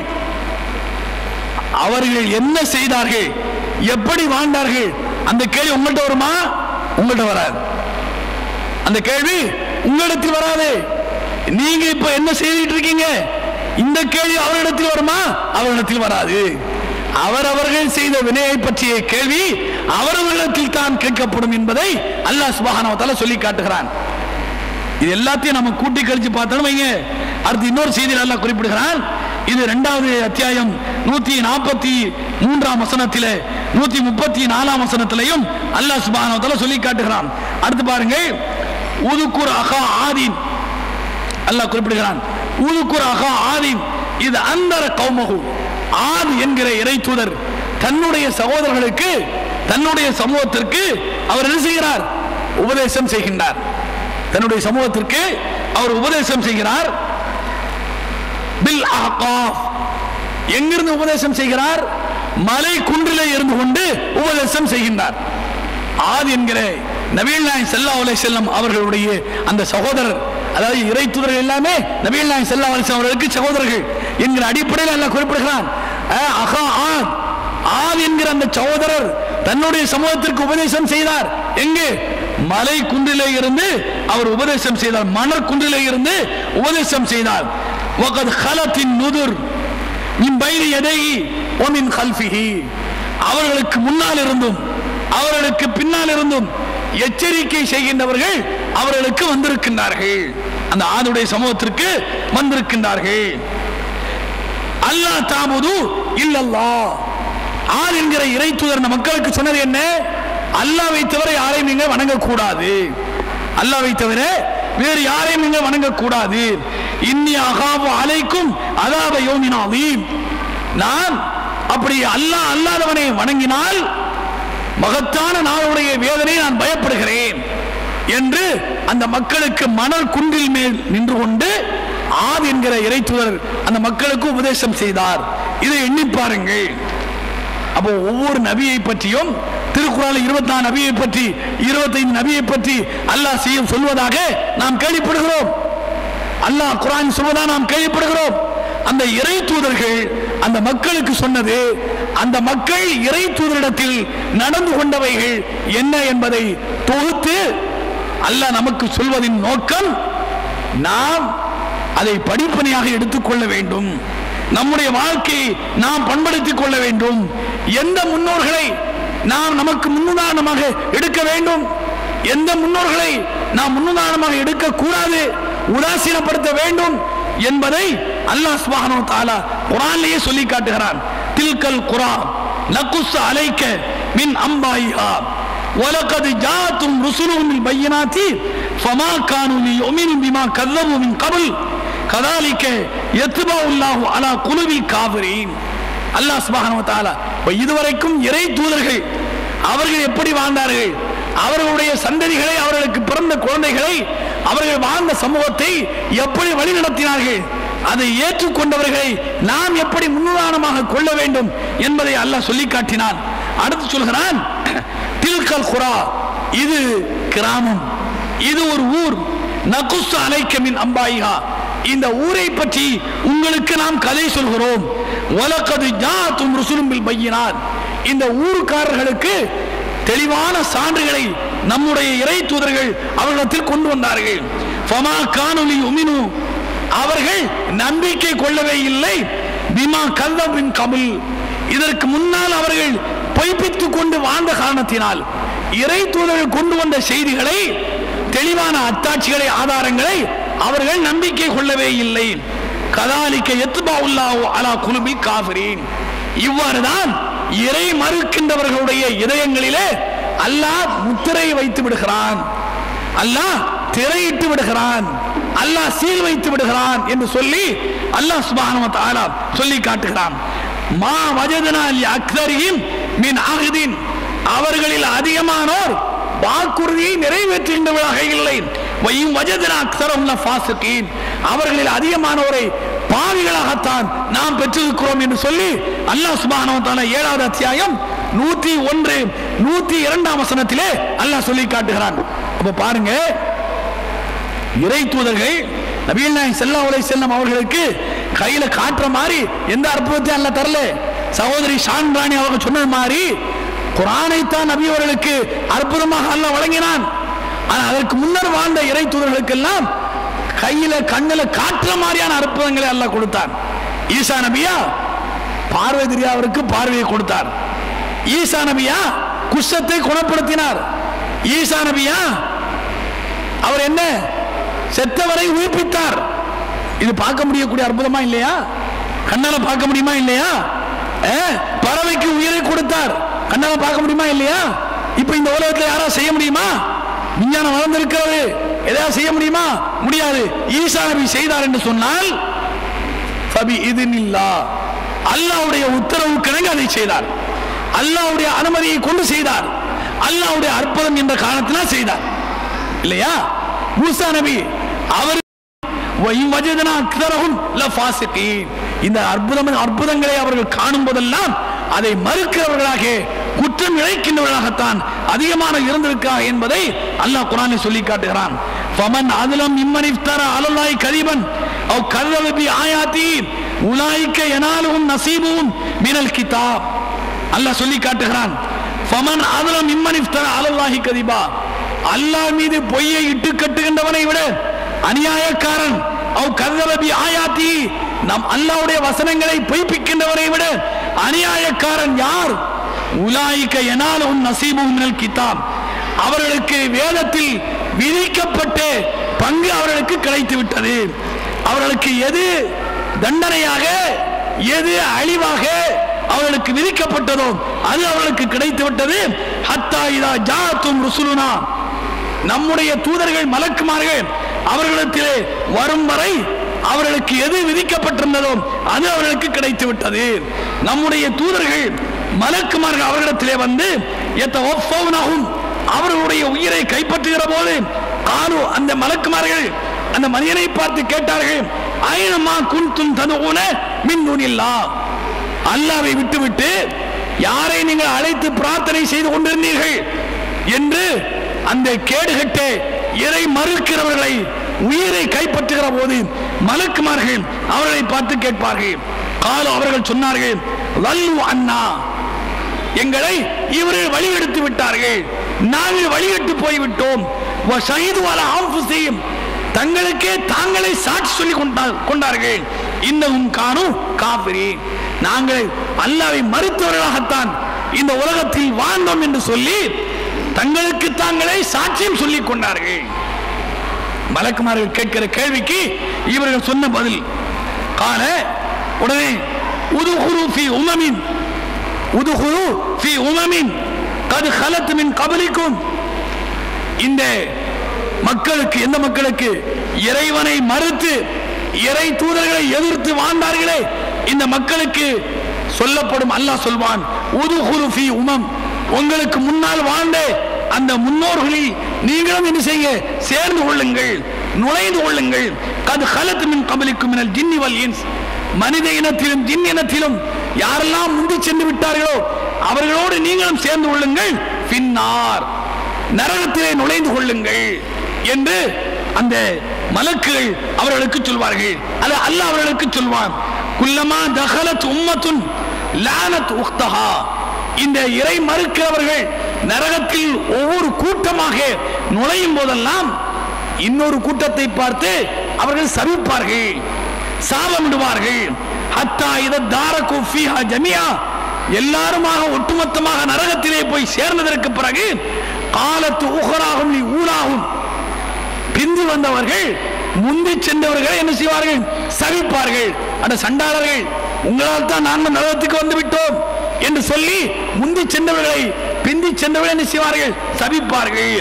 அவர்கள் என்ன செய்தார்கள் எப்படி வாழ்ந்தார்கள் அந்த கேள்வி உங்கள்கிட்ட வருமா உங்கள்கிட்ட வராது அந்த கேள்வி உங்களிடத்தில் வராது நீங்க இப்ப என்ன செய்துட்டு இருக்கீங்க இந்த கேள்வி அவரிடத்தில் வருமா அவரிடத்தில் வராது அவரவர்கள் செய்த வினையை பற்றிய கேள்வி அவரவர்களிடத்தில் தான் கேட்கப்படும் என்பதை அல்லாஹ் சுபஹானஹு வ தஆலா சொல்லி காட்டுகிறான் இது எல்லாத்தையும் நம்ம கூட்டி கழிச்சு பார்த்தோம் வைங்க அடுத்து இன்னொரு செய்தி நல்லா குறிப்பிடுகிறான் இது இரண்டாவது அத்தியாயம் நூத்தி நாற்பத்தி மூன்றாம் வசனத்திலே நூத்தி முப்பத்தி நாலாம் வசனத்திலையும் அல்லாஹ் சுப்ஹானஹு வ தஆலா சொல்லி காட்டுகிறான் அடுத்து பாருங்க உதுக்குர் அகா ஆதீன் அல்லாஹ் குறிப்பிடுகிறான் உதுக்குர் அகா ஆதீன் இது அந்தர கௌமகு ஆத் என்கிற இறை தூதர் தன்னுடைய சகோதரர்களுக்கு தன்னுடைய சமூகத்திற்கு அவர் என்ன செய்கிறார் உபதேசம் செய்கின்றார் தன்னுடைய சமூகத்திற்கு அவர் உபதேசம் செய்கிறார் பில் அஹ்காஃப் எங்கிருந்து உபதேசம் செய்கிறார் மலை குன்றிலே இருந்து கொண்டு உபதேசம் செய்கின்றார் ஆத் என்கிற நபீல் நாயன் செல்லா அலை செல்லம் அவர்களுடைய அந்த சகோதரர் அதாவது இறை தூதர்கள் எல்லாமே நபீல் நாயன் செல்லா அலை அவர்களுக்கு சகோதரர்கள் என்கிற அடிப்படையில் அல்லாஹ் குறிப்பிடுகிறான் அஹ், அகா ஆத் ஆத் என்கிற அந்த சகோதரர் தன்னுடைய சமூகத்திற்கு உபதேசம் செய்தார் எங்கே மலை குன்றிலே இருந்து அவர் உபதேசம் செய்தார் மணர் குன்றிலே இருந்து உபதேசம் செய்தார் وقد خلت النذر من بين يديه ومن خلفه அவர்களுக்கு முன்னால் இருந்தும் அவர்களுக்கு பின்னால் இருந்தும் எச்சரிக்கை செய்கின்றவர்கள் அவர்களுக்கு வந்திருக்கின்றார்கள் அந்த ஆதுடைய சமூகத்திற்கு வந்திருக்கின்றார்கள் அல்லாஹ் தாமுது இல்லல்லா ஆர் என்கிற இறை தூதர் அந்த மக்களுக்கு சொன்னது என்ன அல்லாஹ்வை தவிர யாரையும் நீங்க வணங்கக்கூடாது அல்லாஹ்வை தவிர வேறு யாரையும் நீங்க வணங்கக்கூடாது இன்னி அகாபு அலைக்கும் அதாப யோமினாவீம் நான் அப்படி அல்லாஹ் அல்லாதவனை வணங்கினால் மகத்தான நாளுடைய வேதனை நான் பயப்படுகிறேன் என்று அந்த மக்களுக்கு மணல் குன்றில் மேல் நின்று கொண்டு ஆத் என்கிற இறைத்துவர் அந்த மக்களுக்கு உபதேசம் செய்தார் இதை எண்ணி பாருங்கள் அப்போ ஒவ்வொரு நபியை பற்றியும் திருக்குறள் இருபத்தி நாலு நபியை பற்றி இருபத்தைந்து நபியை பற்றி அல்லாஹ் செய்யும் சொல்வதாக நாம் கேள்விப்படுகிறோம் அல்லாஹ் குரான் சொல்வதா நாம் கேள்விப்படுகிறோம் அந்த இறை தூதர்கள் அந்த மக்களுக்கு சொன்னது அந்த மக்கள் இறை தூதரிடத்தில் நடந்து கொண்டவைகள் என்ன என்பதை தொகுத்து அல்லாஹ் நமக்கு சொல்வதின் நோக்கம் நாம் அதை படிப்பனையாக எடுத்துக்கொள்ள வேண்டும் நம்முடைய வாழ்க்கையை நாம் பண்படுத்திக் கொள்ள வேண்டும் எந்த முன்னோர்களை நாம் நமக்கு முன்னுதாரணமாக எடுக்க வேண்டும் எந்த முன்னோர்களை நாம் முன்னுதாரணமாக எடுக்க கூடாது உதாசீனப்படுத்த வேண்டும் என்பதை அல்லாஹ் சுப்ஹானஹு வ தஆலா குர்ஆனிலேயே சொல்லி காட்டுகிறான் தில்கல் குர்ஆன் நகுஸ் அலைக்க மின் அம்பாயிஹா وَلَقَدْ جَاءَتْهُمْ رُسُلُهُم بِالْبَيِّنَاتِ فَمَا كَانُوا لِيُؤْمِنُوا بِمَا كَذَّبُوا مِن قَبْلُ كَذَلِكَ يَطْبَعُ اللَّهُ عَلَى قُلُوبِ الْكَافِرِينَ அல்லாஹ் சுப்ஹானஹு வ தஆலா இப்ப இதுவரைக்கும் இறை தூதர்கள் அவர்கள் எப்படி வாழ்ந்தார்கள் அவர்களுடைய சந்ததிகளை அவர்களுக்கு பிறந்த குழந்தைகளை அவர்கள் வாழ்ந்த சமூகத்தை எப்படி வழிநடத்தினார்கள் அதை ஏற்றுக்கொண்டவர்களை நாம் எப்படி முன்னுதாரணமாக கொள்ள வேண்டும் என்பதை அல்லாஹ் சொல்லி காட்டினான் அடுத்து சொல்கிறான் தில்கல் குரா இது கிராமம் இது ஒரு ஊர் நகுஸ் அலைக்கமின் அம்பாயிகா இந்த ஊரை பற்றி உங்களுக்கு நாம் கதை சொல்கிறோம் வலக்கது ஜாத்தும் ருசுலும்பில் பையினார் இந்த ஊருக்காரர்களுக்கு தெளிவான சான்றுகளை நம்முடைய இறை தூதர்கள் அவர்களிடத்தில் கொண்டு வந்தார்கள் ஃபமா காணொலி உமினு அவர்கள் நம்பிக்கை கொள்ளவே இல்லை பிமா கல்லபின் கபில் இதற்கு முன்னால் அவர்கள் பொய்ப்பித்துக் கொண்டு வாழ்ந்த காரணத்தினால் இறை தூதர்கள் கொண்டு வந்த செய்திகளை தெளிவான அத்தாட்சிகளை ஆதாரங்களை அவர்கள் நம்பிக்கை கொள்ளவே இல்லை கதாலிக்க எத்துபாவுல்லாஹு அலா குலுபி காஃபிரீன் இவ்வாறுதான் இறை மறுக்கின்றவர்களுடைய இதயங்களிலே அல்லாஹ் முத்திரை வைத்து விடுகிறான் அல்லாஹ் திரையிட்டு விடுகிறான் அல்லாஹ் சீல் வைத்து விடுகிறான் என்று சொல்லி அல்லாஹ் சுப்ஹானஹு வ தஆலா சொல்லி காட்டுகிறான் மா வஜதனா லி அக்ஸரிஹிம் மின் அஹ்தின் அவர்களில் அதிகமானோர் வாக்குறுதியை நிறைவேற்றுகின்றவர்களாக இல்லை வையும் வஜதனா அக்ஸரம் ஃபாசிகீன் அவர்களில் அதிகமானோரை பாவிகளாகத்தான் நாம் பெற்றிருக்கிறோம் என்று சொல்லி அல்லாஹ் சுப்ஹானஹு வ தஆலா ஏழாவது அத்தியாயம் நூத்தி ஒன்று நூத்தி இரண்டாம் வசனத்திலே அல்லாஹ் சொல்லி காட்டுகிறான் அப்ப பாருங்க இறை தூதர்கள் நபிகள் நாயகம் ஸல்லல்லாஹு அலைஹி வஸல்லம் அவர்களுக்கு கையில காட்டுற மாதிரி எந்த அற்புதத்தையும் அல்ல தரல சகோதரி ஷான் ராணி அவங்க சொன்னது மாதிரி குரானைத்தான் நபி அவர்களுக்கு அற்புதமாக அல்லாஹ் வழங்கினான் ஆனா அதற்கு முன்னர் வாழ்ந்த இறை தூதர்களுக்கெல்லாம் கையில கண்ணுல காட்டுற மாதிரியான அற்புதங்களை அல்லாஹ் கொடுத்தான் ஈசா நபியா பார்வை தெரியாதவருக்கு பார்வையை கொடுத்தார் ஈசா நபியா குஷ்டத்தை குணப்படுத்தினார் ஈசா நபியா அவர் என்ன செத்தவரை உயிர்ப்பித்தார் இது பார்க்க முடியக்கூடிய அற்புதமா இல்லையா கண்ணால பார்க்க முடியுமா இல்லையா அஹ், பறவைக்கு உயிரை கொடுத்தார் கண்ணால பார்க்க முடியுமா இல்லையா இப்ப இந்த உலகத்துல யாரா செய்ய முடியுமா விஞ்ஞானம் வளர்ந்திருக்கிறது ஏதாவது செய்ய முடியுமா முடியாது ஈசா நபி செய்தார் என்று சொன்னால் ஃபபி இதுனில்லா அல்லாஹ்வுடைய உத்தரவு கிணங்க அதை செய்தார் அல்லாஹ்வுடைய அனுமதியை கொண்டு செய்தார் அல்லாஹ்வுடைய அற்புதம் என்ற காரணத்தினால் செய்தார் இல்லையா மூசா நபி அவர் வயின் வஜதனா அக்தரஹும் லஃபாசிகீன். இந்த அற்புதம் அற்புதங்களை அவர்கள் காணும் போதெல்லாம் அதை மறுக்கிறவர்களாக குற்றம் இழைக்கின்றவர்களாகத்தான் அதிகமான இருந்திருக்கார் என்பதை அல்லாஹ் குரானில் சொல்லி காட்டுகிறான் ஃபமன் அதுலம் இம்மன் இஃப்தர அலல்லாஹி கதிபன் அவ் கல்லவ பி ஆயாத்தி உலாய்க்க எனாலும் நசீபும் மினல் கிதாப் அல்லாஹ் சொல்லி காட்டுகிறான் ஃபமன் அதுலம் இம்மன் இஃப்தர அலல்லாஹி கதிபா அல்லாஹ் மீது பொய்யை இட்டு கட்டுகின்றவனை விட அநியாயக்காரன் அவ் கதவபி ஆயாத்தி நம் அல்லாஹ்வுடைய வசனங்களை பொய்ப்பிக்கின்றவரை விட அநியாயக்காரன் யார் உலாயிக்க எனாலும் நசீபும் மினல் கிதாப் அவர்களுக்கு வேதத்தில் விதிக்கப்பட்ட பங்கு அவர்களுக்கு கிடைத்து விட்டது அவர்களுக்கு எது தண்டனையாக எது அழிவாக அவர்களுக்கு விதிக்கப்பட்டதோ அது அவர்களுக்கு கிடைத்து விட்டது ஹத்தா இதா ஜாத்தும் ருசுலுனா நம்முடைய தூதர்கள் மலக்குமார்கள் அவர்களிடத்திலே வரும் வரை அவர்களுக்கு எது விதிக்கப்பட்டிருந்ததோ அது அவர்களுக்கு கிடைத்து விட்டது நம்முடைய தூதர்கள் மலக்குமார்கள் அவர்களிடத்திலே வந்து எத்தவஃபவுனஹும் அவர்களுடைய உயிரை கைப்பற்றுகிற போது காலு அந்த மலக்குமார்கள் அந்த மனிதனை பார்த்து கேட்டார்கள் ஐனமா குன்தும் ததுகுன மின் துனில்லா அல்லாவை விட்டுவிட்டு யாரை நீங்கள் அழைத்து பிரார்த்தனை செய்து கொண்டிருந்தீர்கள் என்று அந்த கேடுகட்ட இறை மறுக்கிறவர்களை உயிரை கைப்பற்றுகிற போது மலக்குமார்கள் அவர்களை பார்த்து கேட்பார்கள் காலம் அவர்கள் சொன்னார்கள் வல்லு அண்ணா எங்களை இவர்கள் வழிகெடுத்து விட்டார்கள் நாங்கள் வழிகெட்டு போய்விட்டோம் ஷஹீது வால ஆம்புசையும் தங்களுக்கே தாங்களே சாட்சி சொல்லி கொண்டா- கொண்டார்கள் இன்னும் காணும் காபிரி நாங்கள் அல்லாவை மறுத்தவர்களாகத்தான் இந்த உலகத்தில் வாழ்ந்தோம் என்று சொல்லி தங்களுக்கு தாங்களே சாட்சியம் சொல்லிக் கொண்டார்கள் மலக்குமார்கள் கேட்கிற கேள்விக்கு இவர்கள் சொன்ன பதில் கால உடனே உதுகுரு ஃபி உமமின் உதுகுரு ஃபி உமமின் கது ஹலத் மின் கபலிக்கும் இந்த மக்களுக்கு எந்த மக்களுக்கு இறைவனை மறுத்து இறை தூதர்களை எதிர்த்து வாழ்ந்தார்களே இந்த மக்களுக்கு சொல்லப்படும் அல்லாஹ் சொல்வான் உதுகுரு ஃபி உமம் உங்களுக்கு முன்னால் வாழ்ந்த அந்த முன்னோர்களில் நீங்களும் என்ன செய்ய சேர்ந்து கொள்ளுங்கள் நுழைந்து கொள்ளுங்கள் கது ஹலத் மின் கபலிக்கும் மினல் ஜின்னி வல் இன்ஸ் மனித இனத்திலும் ஜின் இனத்திலும் யாரெல்லாம் முந்தி சென்று விட்டார்களோ அவர்களோடு நீங்களும் சேர்ந்து கொள்ளுங்கள் பின்னார் நரகத்திலே நுழைந்து கொள்ளுங்கள் என்று அந்த மலக்குகள் அவர்களுக்கு சொல்வார்கள் அது அல்லாஹ் அவர்களுக்கு சொல்வான் குல்லமா தகலத் உம்மத்துன் லானத் உக்தஹா இந்த இறை மறுக்கிறவர்கள் நரகத்தில் ஒவ்வொரு கூட்டமாக நுழையும் போதெல்லாம் இன்னொரு கூட்டத்தை பார்த்து அவர்கள் சபிப்பார்கள் சாபமிடுவார்கள் ஹத்தா இத தாரகு ஃபீஹா ஜமியா எல்லாருமாக ஒட்டுமொத்தமாக நரகத்திலே போய் சேர்ந்ததற்கு பிறகு காலத்து உகராகும் நீ ஊனாகும் பிந்தி வந்தவர்கள் முந்தி சென்றவர்கள் என்ன செய்வார்கள் சவிப்பார்கள் அந்த சண்டாளர்கள் உங்களால் தான் நாங்கள் நரகத்துக்கு வந்து விட்டோம் என்று சொல்லி முந்தி சென்றவர்களை பிந்தி சென்றவர்கள் என்ன செய்வார்கள் சபிப்பார்கள்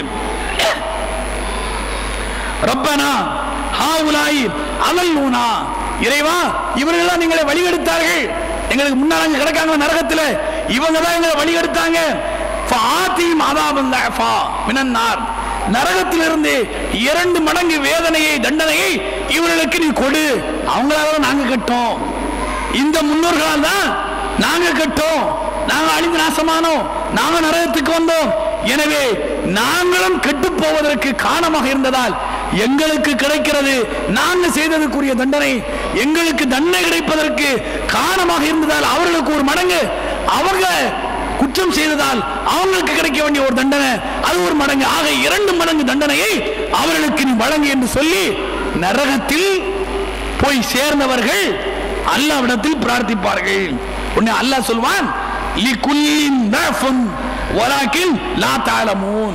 ரப்பனா ஹாவுலாய் அலல்லூனா இறைவா இவர்கள்லாம் நீங்களை வழிகெடுத்தார்கள் எங்களுக்கு முன்னால் அங்க கிடக்காங்க நரகத்துல இவங்க தான் எங்களை வழிகெடுத்தாங்க ஃபாத்தீம் அதாபம் தஃபா மினன்னார் நரகத்திலிருந்து இரண்டு மடங்கு வேதனையை தண்டனையை இவர்களுக்கு நீ கொடு அவங்களால தான் நாங்க கட்டோம் இந்த முன்னோர்களால் தான் நாங்க கட்டோம் நாங்க அழிந்து நாசமானோம் நாங்க நரகத்துக்கு வந்தோம் எனவே நாங்களும் கெட்டு போவதற்கு காரணமாக இருந்ததால் எங்களுக்கு கிடைக்கிறது நாங்க செய்ததுக்குரிய தண்டனை எங்களுக்கு தண்டனை கிடைப்பதற்கு காரணமாக இருந்ததால் அவர்களுக்கு ஒரு மடங்கு அவங்க குற்றம் செய்ததால் அவங்களுக்கு கிடைக்க வேண்டிய ஒரு தண்டனை அது ஒரு மடங்கு ஆக இரண்டு மடங்கு தண்டனையை அவர்களுக்கு நீ வழங்கு என்று சொல்லி நரகத்தில் போய் சேர்ந்தவர்கள் அல்லாவிடத்தில் பிரார்த்திப்பார்கள் உடனே அல்லாஹ் சொல்வான் லிகுல்லின் தஃபுன் வலாக்கின் லா தஅலமூன்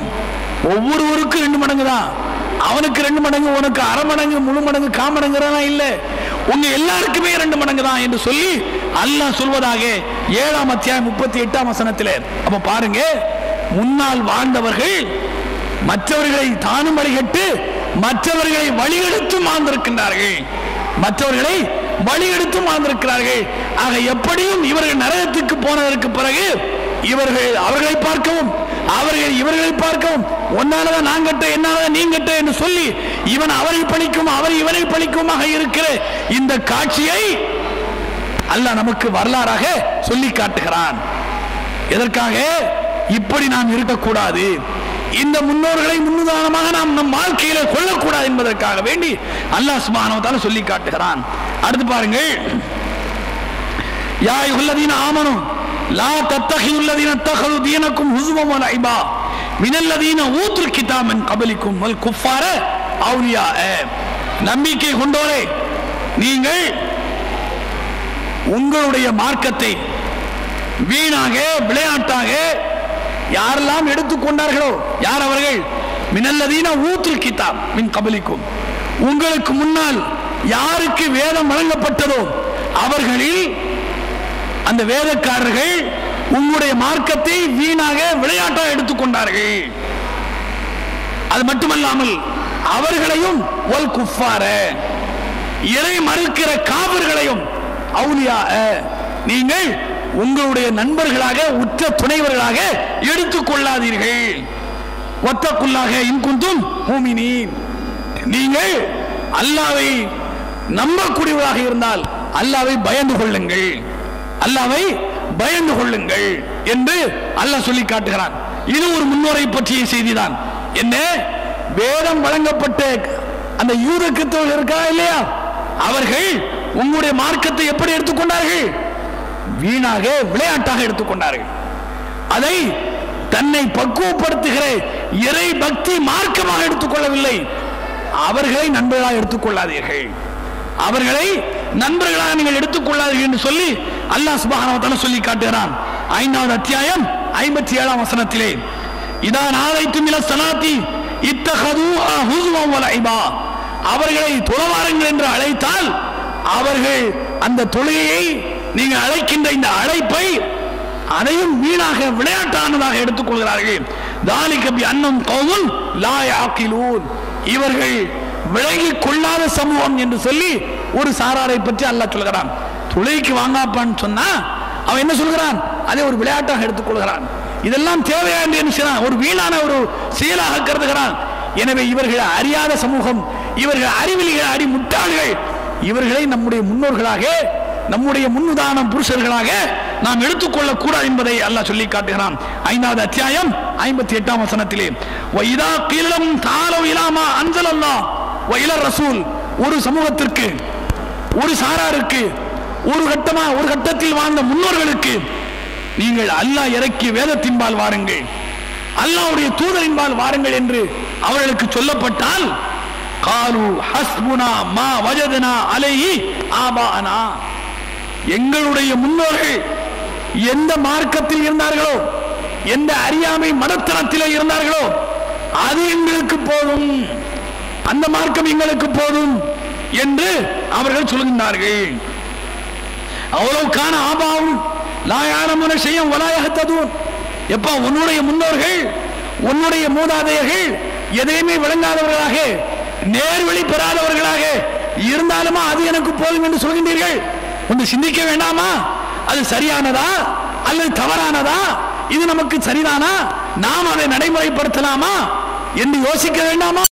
ஒவ்வொருவருக்கும் ரெண்டு மடங்கு தான் அவனுக்கு ரெண்டு மடங்கு உனக்கு அரை மடங்கு முழு மடங்கு காமடங்குறதெல்லாம் இல்ல உங்க எல்லாருக்குமே ரெண்டு மடங்கு தான் என்று சொல்லி அல்லாஹ் சொல்வதாக ஏழாம் அத்தியாயம் முப்பத்தி எட்டாம் வசனத்தில் அப்ப பாருங்க முன்னால் வாழ்ந்தவர்கள் மற்றவர்களை தானும் வழிகட்டு மற்றவர்களை வழிகெடுத்து மாந்திருக்கின்றார்கள் மற்றவர்களை வழிகெடுத்து மாந்திருக்கிறார்கள் ஆக எப்படியும் இவர்கள் நரகத்துக்கு போனதற்கு பிறகு இவர்கள் அவர்களை பார்க்கவும் அவர்கள் இவர்களை பார்க்கவும் ஒன்னாலதான் நான் கட்ட என்னாலதான் நீ கட்ட என்று சொல்லி இவன் அவரை பழிக்கும் அவர் இவரை பழிக்குமாக இருக்கிற இந்த காட்சியை அல்லாஹ் நமக்கு வரலாறாக சொல்லி காட்டுகிறான் எதற்காக இப்படி நாம் இருக்கக்கூடாது இந்த முன்னோர்களை முன்னுதாரணமாக நாம் நம் வாழ்க்கையில கொள்ளக்கூடாது என்பதற்காக வேண்டி அல்லாஹ் சுபானவத்தால சொல்லி காட்டுகிறான் அடுத்து பாருங்கள் யா யுல்லதீன ஆமனும் லா தத்தஹிதுல்லதீன தஹது தீனக்கும் ஹுசுவம் வ லைபா மினல்லதீன ஊத்துல் கிதாப் மின் கபலிக்கும் வல் குஃபார அவுலியா நம்பிக்கை கொண்டோரே நீங்கள் உங்களுடைய மார்க்கத்தை வீணாக விளையாட்டாக யாரெல்லாம் எடுத்துக்கொண்டார்களோ யார் அவர்கள் மினல்லதீன ஊத்துல் கிதாப் மின் கபலிக்கும் உங்களுக்கு முன்னால் யாருக்கு வேதம் வழங்கப்பட்டதோ அவர்களில் அந்த வேதக்காரர்கள் உங்களுடைய மார்க்கத்தை வீணாக விளையாட்டாக எடுத்துக்கொண்டார்கள் அது மட்டுமல்லாமல் அவர்களையும் ஒல் குஃபார இறை மறுக்கிற காவர்களையும் அவுலியா நீங்கள் உங்களுடைய நண்பர்களாக உற்ற துணைவர்களாக எடுத்துக் கொள்ளாதீர்கள் ஒத்தக்குள்ளாக இன்குந்தும் மூமினீன் நீங்கள் அல்லாவை நம்பக்கூடியவராக இருந்தால் அல்லாவை பயந்து கொள்ளுங்கள் அல்லாவை பயந்து கொள்ளுங்கள் என்று அல்லாஹ் சொல்லி காட்டுகிறான் இது ஒரு முன்னோரை பற்றிய செய்திதான் என்ன வேதம் வழங்கப்பட்ட அந்த யூத கிறிஸ்தவர்கள் இருக்கா இல்லையா அவர்கள் உங்களுடைய மார்க்கத்தை எப்படி எடுத்துக்கொண்டார்கள் வீணாக விளையாட்டாக எடுத்துக்கொண்டார்கள் அதை தன்னை பக்குவப்படுத்துகிற இறை பக்தி மார்க்கமாக எடுத்துக்கொள்ளவில்லை அவர்களை நண்பர்களாக எடுத்துக்கொள்ளாதீர்கள் அவர்களை நண்பர்களாக நீங்கள் எடுத்துக்கொள்ளாதீர்கள் என்று சொல்லி அல்லாஹ் சுபஹானவத்தால சொல்லி காட்டுகிறான் ஐந்தாவது அத்தியாயம் ஐம்பத்தி ஏழாம் வசனத்திலே இதான் ஆலைத்தும் இல சலாத்தி இத்தகது ஹுசுவம் வலைபா அவர்களை துறவாருங்கள் என்று அழைத்தால் அவர்கள் அந்த தொழுகையை நீங்கள் அழைக்கின்ற இந்த அழைப்பை அதையும் வீணாக விளையாட்டானதாக எடுத்துக்கொள்கிறார்கள் தாலி கபி அன்னம் கவுல் லாய் ஆக்கிலூன் இவர்கள் விலகிக் கொள்ளாத சமூகம் என்று சொல்லி ஒரு சாராரை பற்றி அல்லாஹ் சொல்கிறான் துளைக்கு வாங்காப்பான்னு சொன்னா அவன் என்ன சொல்கிறான் அதை ஒரு விளையாட்டாக எடுத்துக்கொள்கிறான் இதெல்லாம் தேவையா என்று என்ன செய்யறான் ஒரு வீணான ஒரு செயலாக கருதுகிறான் எனவே இவர்கள் அறியாத சமூகம் இவர்கள் அறிவிலிகள் அடி முட்டாள்கள் இவர்களை நம்முடைய முன்னோர்களாக நம்முடைய முன்னுதான புருஷர்களாக நாம் எடுத்துக்கொள்ளக் கூடாது என்பதை அல்லாஹ் சொல்லி காட்டுகிறான் ஐந்தாவது அத்தியாயம் ஐம்பத்தி எட்டாம் வசனத்திலே வைதா கீழம் தாலோ இலாமா அஞ்சல் அல்லா வைல ரசூல் ஒரு சமூகத்திற்கு ஒரு சாராருக்கு ஒரு கட்டமா ஒரு கட்டத்தில் வாழ்ந்த முன்னோர்களுக்கு நீங்கள் அல்லாஹ் இறக்கிய வேதத்தின்பால் வாருங்கள் அல்லாஹ்வுடைய தூதரின்பால் வாருங்கள் என்று அவர்களுக்கு சொல்லப்பட்டால் காலு ஹஸ்புனா மா வஜதனா அலைஹி ஆபானா எங்களுடைய முன்னோர்கள் எந்த மார்க்கத்தில் இருந்தார்களோ எந்த அறியாமை மடத்தனத்திலே இருந்தார்களோ அது எங்களுக்கு போதும் அந்த மார்க்கம் எங்களுக்கு போதும் என்று அவர்கள் சொல்கின்றார்கள் அவ்வளவு காண ஆபாவும் லாயாரமுன செய்யும் வலாயகத்ததும் எப்ப உன்னுடைய முன்னோர்கள் உன்னுடைய மூதாதையர்கள் எதையுமே விளங்காதவர்களாக நேர்வழி பெறாதவர்களாக இருந்தாலுமா அது எனக்கு போதும் என்று சொல்கின்றீர்கள் ஒன்று சிந்திக்க வேண்டாமா அது சரியானதா அல்லது தவறானதா இது நமக்கு சரிதானா நாம் அதை நடைமுறைப்படுத்தலாமா என்று யோசிக்க வேண்டாமா